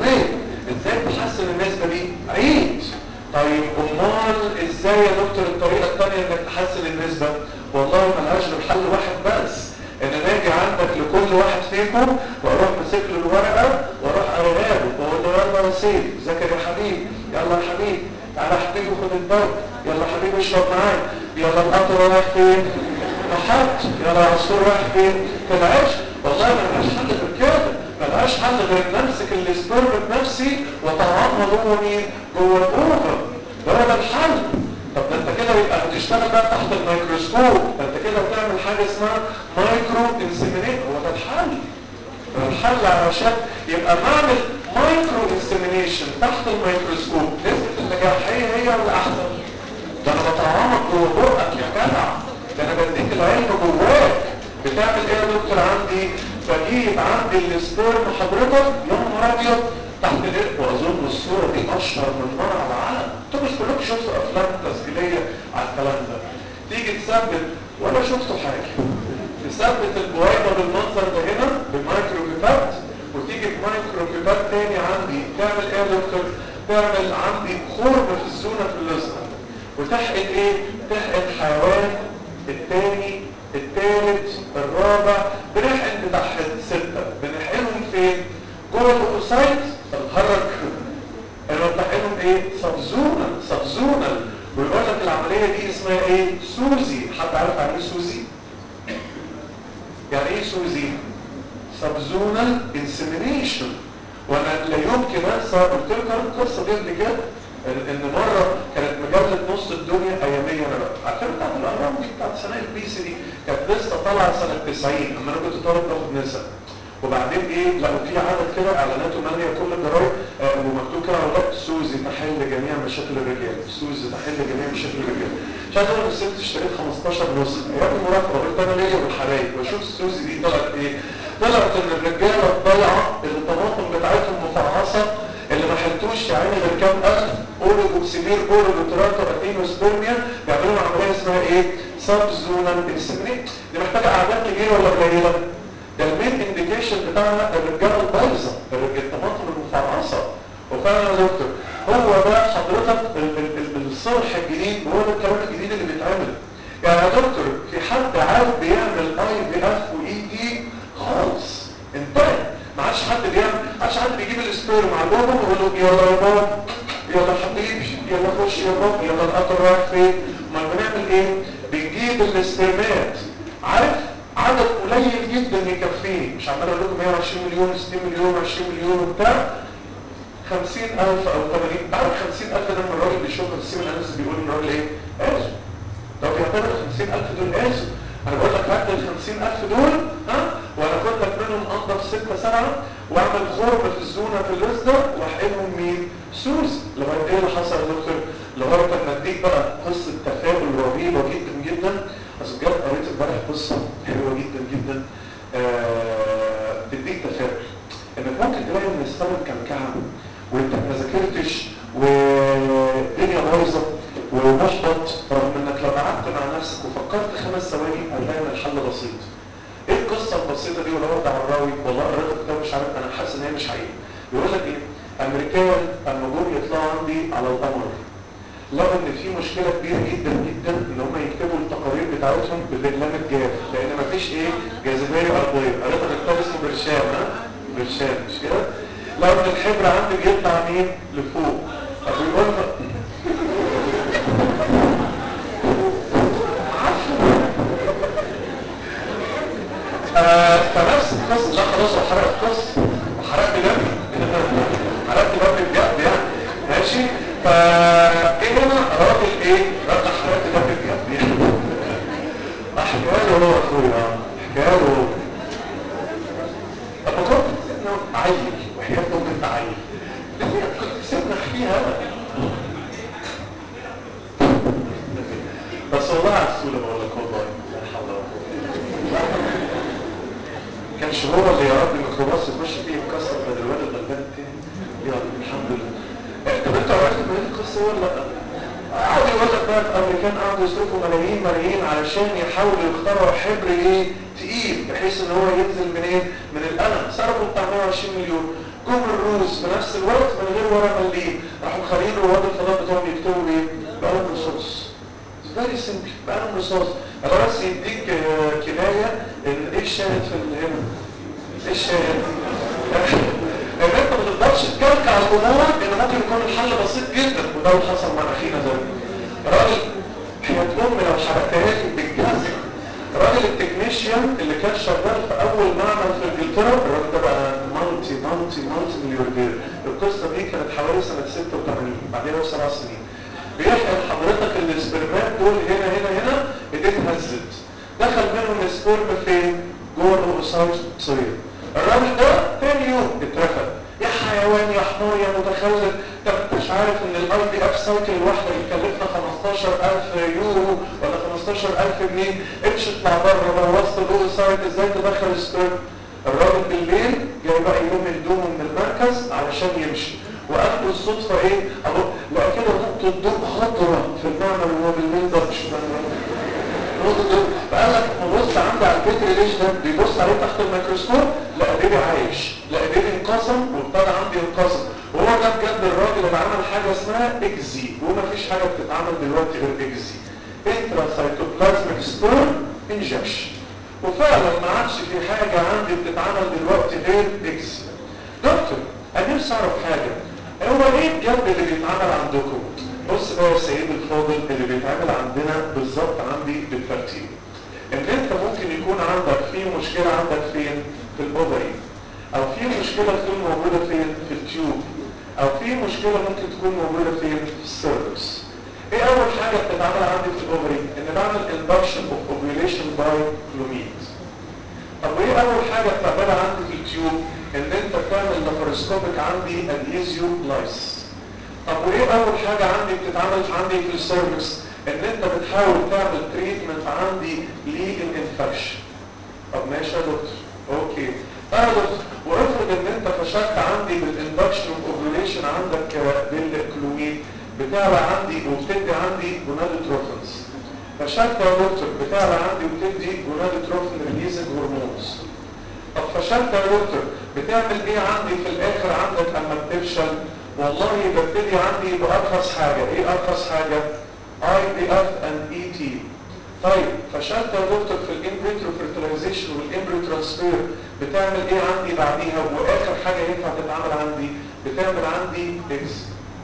ازاي تحسن النسبة دي عيد طيب امال ازاي يا دكتور الطريقة الثانية انك تحسن النسبة والله ملهاش غير حل واحد بس ان انا اجي عندك لكل واحد فيكم واروح ماسك له الورقه واروح قاريها له واقول له يلا يا سيف ذاكر يا حبيبي يلا يا حبيبي تعالى يا حبيبي خد الدواء يلا يا حبيبي اشرب معايا يلا القطر رايح فين؟ محط يلا العصفور رايح فين؟ في العيش والله ملهاش حل غير كده ملهاش حل غير نمسك السبرم بنفسي وطعمها جوه مين؟ جوه الاوفر ده هو ده الحل طب ده انت كده يبقى بتشتغل بقى تحت الميكروسكوب ده انت كده بتعمل حاجه اسمها مايكرو انسيمينيت هو ده الحل الحل علشان يبقى معمل مايكرو انسيمينيشن تحت الميكروسكوب نسبة النجاح هي هي ولا احسن ده انا بطعمك جوه بقك يا جدع ده انا بديك العلم جواك بتعمل ايه يا دكتور عندي بجيب عندي السبيرم حضرتك يا نهار ابيض تحت الارق واظن الصوره دي اشهر من مره على العالم انتوا مش كلكم شفتوا افلام تسجيليه على الكلام ده تيجي تثبت ولا شفتوا حاجه تثبت البويضه بالمنظر ده هنا بمايكرو بيبات وتيجي بمايكرو بيبات تاني عندي تعمل ايه يا دكتور تعمل عندي خرم في الزونه في اللزقه وتحقن ايه تحقن حيوان التاني التالت الرابع بنحقن بتاع ستة بنحقنهم فين جوه الاوسايت الهرج انا بنحقنهم ايه سبزونال سبزونال ويقول لك العمليه دي اسمها ايه سوزي حد عارف يعني ايه سوزي يعني ايه سوزي سبزونال انسيمينيشن وانا لا يمكن انسى قلت لكم القصه دي قبل كده ان مره كانت مجله نص الدنيا اياميه انا بقى عارفين بتاعت الاهرام دي بتاعت سنه البي سي دي كانت لسه طالعه سنه 90 اما انا كنت طالب باخد نسب وبعدين ايه لقوا في عدد كده اعلانات وماليه كل الجرايد آه ومكتوب كده على الرق سوزي تحل جميع مشاكل الرجال سوزي تحل جميع مشاكل الرجال مش عايز اقول الست اشتريت 15 نسخه يا ابني مراقبه قلت انا ليا والحرايق بشوف سوزي دي طلعت ايه طلعت ان الرجاله الضيعه اللي الطماطم بتاعتهم مفعصه اللي ما حلتوش يا عيني غير كام الف اوريجوكسيمير اوريجوتراكر اتينوسبيرميا بيعملوا عمليه اسمها ايه سب زونال انسيمينيت دي محتاجه اعداد كبيره ولا قليله ده المين انديكيشن بتاعنا الرجاله البايظه الطماطم المفعصه وفعلا يا دكتور هو ده حضرتك الصرح الجديد وهو ده الكلام الجديد اللي بيتعمل يعني يا دكتور في حد عارف بيعمل اي بي اف واي دي خالص انتهى ما عادش حد بيعمل ما عادش حد بيجيب السبير مع بابا ويقول له يلا يا بابا يلا حبيبي يلا خش يا بابا يلا القطر رايح فين امال بنعمل ايه بنجيب السبرمات عارف عدد قليل جدا يكفيني مش عمال اقول لكم 120 مليون 60 مليون 20 مليون وبتاع 50000 او 80 تعرف 50000 ده من الراجل بيشوف السيمن اناليسيس بيقول ان الراجل ايه؟ قاسي طب يعتبر 50000 دول قاسي انا بقول لك هات ال 50000 دول ها وانا اخد لك منهم انضف 6 7 واعمل خرم في الزونه في الرزده واحقنهم مين؟ سوس لغايه ايه اللي حصل يا دكتور؟ لغايه اما اديك بقى قصه تفاؤل رهيبه جدا جدا اصل بجد قريت امبارح قصه حلوه جدا جدا آه تديك تفاؤل انك ممكن تلاقي ان السبب كان كعب وانت ما ذاكرتش والدنيا بايظه ومحبط رغم انك لو قعدت مع نفسك وفكرت خمس ثواني هتلاقي ان الحل بسيط. ايه القصه البسيطه دي ولو ارجع الراوي والله قريت الكتاب مش عارف انا حاسس ان هي مش حقيقيه. يقول لك ايه؟ امريكان لما جم يطلعوا عندي على القمر لقوا ان في مشكله كبيره جدا جدا ان هم يكتبوا التقارير بتاعتهم بالرجلان الجاف لان مفيش ايه جاذبيه ارضيه قريت كتاب اسمه برشام ها برشام مش كده؟ لو ان الحبر عندي بيطلع مين لفوق فبيقول آه فنفس القصه ده خلاص وحرق القصه وحرقت دمي حرقت دمي بجد يعني ماشي فا ايه هنا راجل ايه راجل حرقت دمي بجد يعني احكي له هو اخويا احكي له هو طب ما كنت سيبنا عيل وحياة ممكن تعيل كنت سيبنا احكيها انا بس والله على السولة بقول لك والله لا حول ولا قوة كانش هو اللي يا رب الميكروباص يخش فيه يتكسر بدل الواد الغلبان التاني يا رب الحمد لله طب انت عرفت من ايه القصه ولا لا؟ قعدوا يقول لك بقى الامريكان قعدوا يصرفوا ملايين ملايين علشان يحاولوا يخترعوا حبر ايه تقيل بحيث ان هو ينزل من ايه من القلم صرفوا بتاع 120 مليون جم الروس في نفس الوقت من غير ولا مليم راحوا مخلين رواد الفضاء بتوعهم يكتبوا ايه بقلم رصاص فيري سمبل بقلم رصاص انا بس يديك آه كنايه ان ايه الشاهد في هنا ايه الشاهد ان انت ما تقدرش تكلكع الامور ان ممكن يكون الحل بسيط جدا وده اللي حصل مع اخينا ده راجل حياة ام لو حرقتها لي بالجزم راجل التكنيشيان اللي كان شغال في اول معمل في انجلترا الراجل ده بقى مالتي مالتي مالتي ملياردير القصه دي كانت حوالي سنه 86 بعدين بسبع سنين بيحقن حضرتك السبرمات دول هنا هنا هنا ايديه اتهزت دخل منهم السبرم فين؟ جوه الاوسايت صغير الراجل ده تاني يوم اترفد يا حيوان يا حمار يا متخلف طب انت مش عارف ان الاي بي اف سايكل الواحده بتكلفنا 15000 يورو ولا 15000 جنيه امشي اطلع بره لو وسط الاول سايت ازاي تدخل سبيرم الراجل بالليل جاي بقى يلم هدومه من المركز علشان يمشي وقابله الصدفه ايه اهو لقى كده نقطه ضوء خضراء في المعمل وهو بالليل ده مش نقطه ضوء فقال لك بص عندي على البيت ليش ده بيبص عليه تحت الميكروسكوب لقى بيبي عايش لقى بيبي انقسم وابتدى عندي انقسم وهو ده بجد الراجل اللي عمل حاجه اسمها اكزي وما فيش حاجه بتتعمل دلوقتي غير اكزي انترا سايتوبلازميك ستور انجكشن وفعلا ما عادش في حاجه عندي بتتعمل دلوقتي غير اكزي دكتور انا نفسي اعرف حاجه هو ايه بجد اللي بيتعمل عندكم بص بقى يا سيد الفاضل اللي بيتعمل عندنا بالظبط عندي بالترتيب ان انت ممكن يكون عندك في مشكله عندك فين في الاوفري او في مشكله تكون موجوده فين في التيوب او في مشكله ممكن تكون موجوده فين في السيرفكس ايه اول حاجه بتتعمل عندي في الاوفري ان بعمل induction of ovulation by clomid طب وايه اول حاجه بتعملها عندي في التيوب ان انت تعمل لاباروسكوبيك عندي اديزيو لايس طب وايه اول حاجه عندي بتتعمل عندي في السيرفكس ان انت بتحاول تعمل تريتمنت عندي للانفكشن طب ماشي يا دكتور اوكي اه يا دكتور وافرض ان انت فشلت عندي بالاندكشن اوف اوفيوليشن عندك بالكلوميد بتعلى عندي وبتدي عندي جونادوتروفنز فشلت يا دكتور بتعلى عندي وبتدي جونادوتروفن ريليزنج هرمونز طب فشلت يا دكتور بتعمل ايه عندي في الاخر عندك اما بتفشل والله ببتدي عندي بارخص حاجه ايه ارخص حاجه اي بي اف اند اي تي طيب فشلت يا دكتور في الانفيترو فيرتلايزيشن والامبريو ترانسفير بتعمل ايه عندي بعديها واخر حاجه ينفع تتعمل عندي بتعمل عندي اكس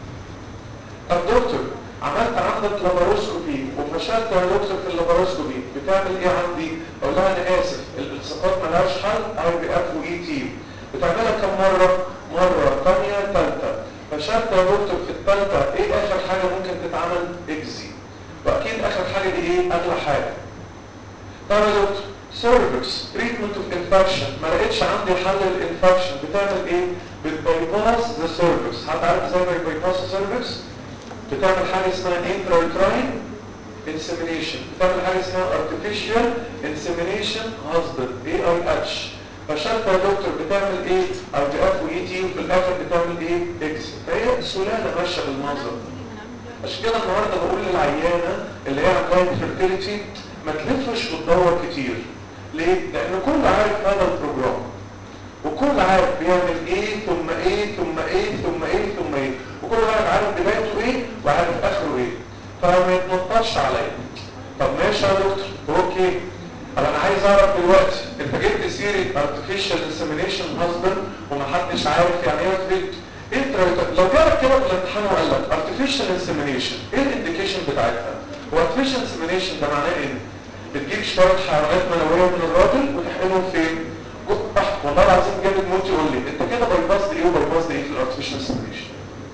طب دكتور عملت عندك لاباروسكوبي وفشلت يا دكتور في اللاباروسكوبي بتعمل ايه عندي اقول لها انا اسف الالتصاقات ملهاش حل اي بي اف واي تي بتعملها كم مره مره ثانيه ثالثه فشلت يا دكتور في الثالثه ايه اخر حاجه ممكن تتعمل اكزي واكيد اخر حاجه دي ايه اغلى حاجه طب يا دكتور سيرفكس تريتمنت اوف انفكشن ما لقيتش عندي حل للانفكشن بتعمل ايه بتبايباس ذا سيرفكس حد عارف ازاي بيبايباس السيرفكس بتعمل حاجه اسمها انترايتراين انسيمينيشن بتعمل حاجه اسمها artificial insemination husband اي اي اتش فشلت يا دكتور بتعمل ايه او بي اف واي تي وفي الاخر بتعمل ايه اكس فهي سلاله ماشيه بالمنظر عشان كده النهارده بقول للعيانه اللي هي عندها انفيرتيليتي ما تلفش وتدور كتير ليه؟ لان كل عارف هذا البروجرام وكل عارف بيعمل ايه ثم ايه ثم ايه ثم ايه ثم ايه وكل واحد عارف بدايته ايه وعارف اخره ايه فما يتنططش عليا طب ماشي يا دكتور اوكي طب انا عايز اعرف دلوقتي انت جبت سيره artificial insemination husband ومحدش عارف يعني ايه artificial انت لو جالك كده في الامتحان وقال لك artificial insemination ايه الانديكيشن بتاعتها؟ هو artificial insemination ده معناه ايه؟ بتجيب شويه حيوانات منويه من الراجل وتحقنهم فين؟ تحت والله العظيم جامد موت يقول لي انت كده بايباس ايه وبايباس ايه في الارتفيشال insemination؟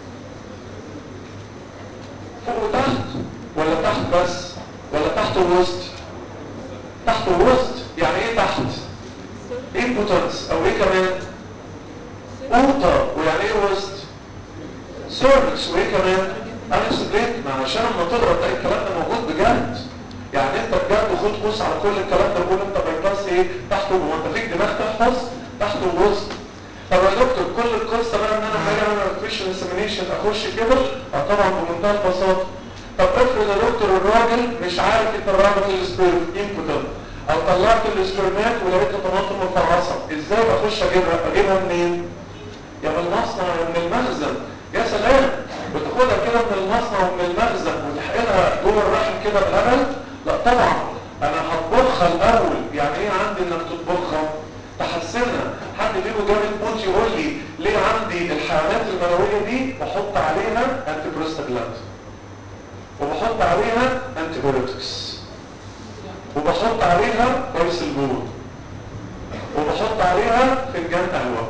فوق وتحت ولا تحت بس ولا تحت ووسط؟ تحت ووسط يعني ايه تحت؟ impotence او ايه كمان؟ اوطى ويعني ايه وسط؟ سيرفكس وايه كمان؟ انسبليت ما عشان لما تقرا تلاقي الكلام ده موجود بجد يعني انت بجد خد قوس على كل الكلام ده قول انت بايباس ايه تحت هو انت فيك دماغ تحفظ تحت ووسط طب يا دكتور كل القصه بقى ان انا لما اجي اعمل ارتفيشال انسيمينيشن اخش كده اه طبعا بمنتهى البساطه طب افرض يا دكتور الراجل مش عارف يطلع لك السبيرم انبوتنت او طلعت السبرمات ولقيت طماطم مفعصه ازاي اخش اجيبها اجيبها منين يا من المصنع يا من المخزن يا سلام بتاخدها كده من المصنع ومن المخزن وتحقنها جوه الرحم كده بلبن لا طبعا انا هطبخها الاول يعني ايه عندي انك تطبخها تحسنها حد فيكم جامد موت يقول لي ليه عندي الحيوانات المنويه دي بحط عليها انتي بروستاجلاند وبحط عليها انتي بيوتكس وبحط عليها كويس البول وبحط عليها فنجان قهوه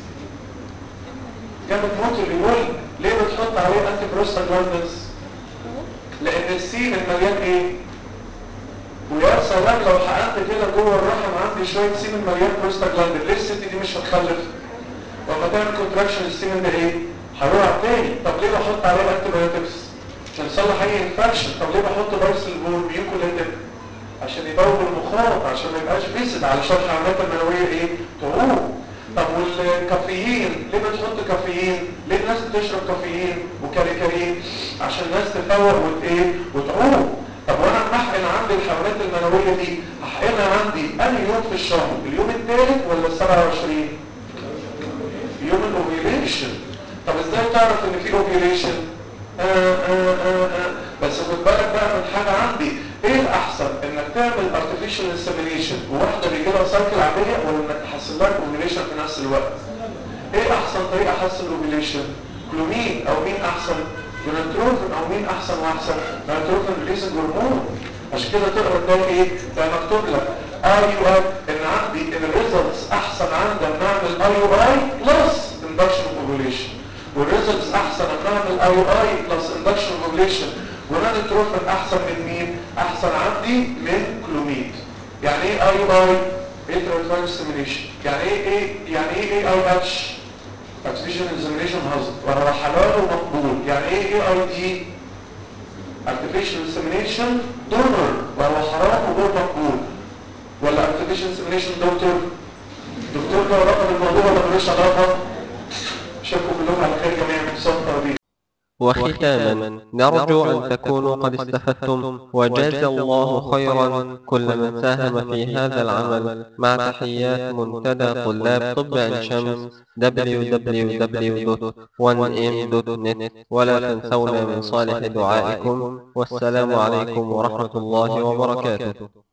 جامد موت اللي يقول ليه بتحط عليه انتي بروستاجلاندز لان السين المليان ايه ويا سلام لو حقنت كده جوه الرحم عندي شويه سيمن مليان بروستاجلاند ليه الست دي مش هتخلف ولما تعمل كونتراكشن السيمن ده ايه هيقع تاني طب ليه بحط عليه انتيبيوتكس عشان يصلح اي انفكشن طب ليه بحط بايسل بول بيوكوليتك عشان يدور المخاط عشان ما يبقاش فيسد علشان الحيوانات المنويه ايه تعوم طب والكافيين ليه بتحط كافيين ليه الناس بتشرب كافيين وكاريكارين عشان الناس تفوق وت ايه وتعوم طب وانا محقن عندي الحيوانات المنويه دي هحقنها عندي انهي يوم في الشهر اليوم الثالث ولا ال 27 يوم الاوفيليشن طب ازاي تعرف ان في اوفيليشن آه آه آه آه. بس خد بالك بقى من حاجه عندي ايه الاحسن انك تعمل artificial insemination وواحده بيجي لها سايكل عاديه ولا انك تحسن لها اوفيليشن في نفس الوقت ايه احسن طريقه احسن الاوفيليشن كلومين او مين احسن جوناتروفين او مين احسن واحسن جوناتروفين ريليزنج هرمون عشان كده تقرا تلاقي ايه ده مكتوب لك اي يو اي ان عندي ان الريزلتس احسن عندي ان اعمل اي يو اي بلس اندكشن اوفيليشن والريزلتس احسن ان اعمل اي يو اي بلس اندكشن اوفيليشن جوناتروفين احسن من مين احسن عندي من كلوميد يعني ايه اي يو اي انترا سيميليشن يعني ايه ايه يعني ايه ايه اي اتش artificial insemination هازل وهو حلال ومقبول يعني ايه ايه اي دي artificial insemination donor وهو حرام وغير مقبول ولا artificial insemination دكتور دكتور ده رقم الموضوع ولا ملوش علاقه شكوا كلهم على خير جميعا صفقه دي وختاما نرجو أن تكونوا قد استفدتم وجاز الله خيرا كل من ساهم في هذا العمل مع تحيات منتدى طلاب طب عين شمس www.1m.net ولا تنسونا من صالح دعائكم والسلام عليكم ورحمة الله وبركاته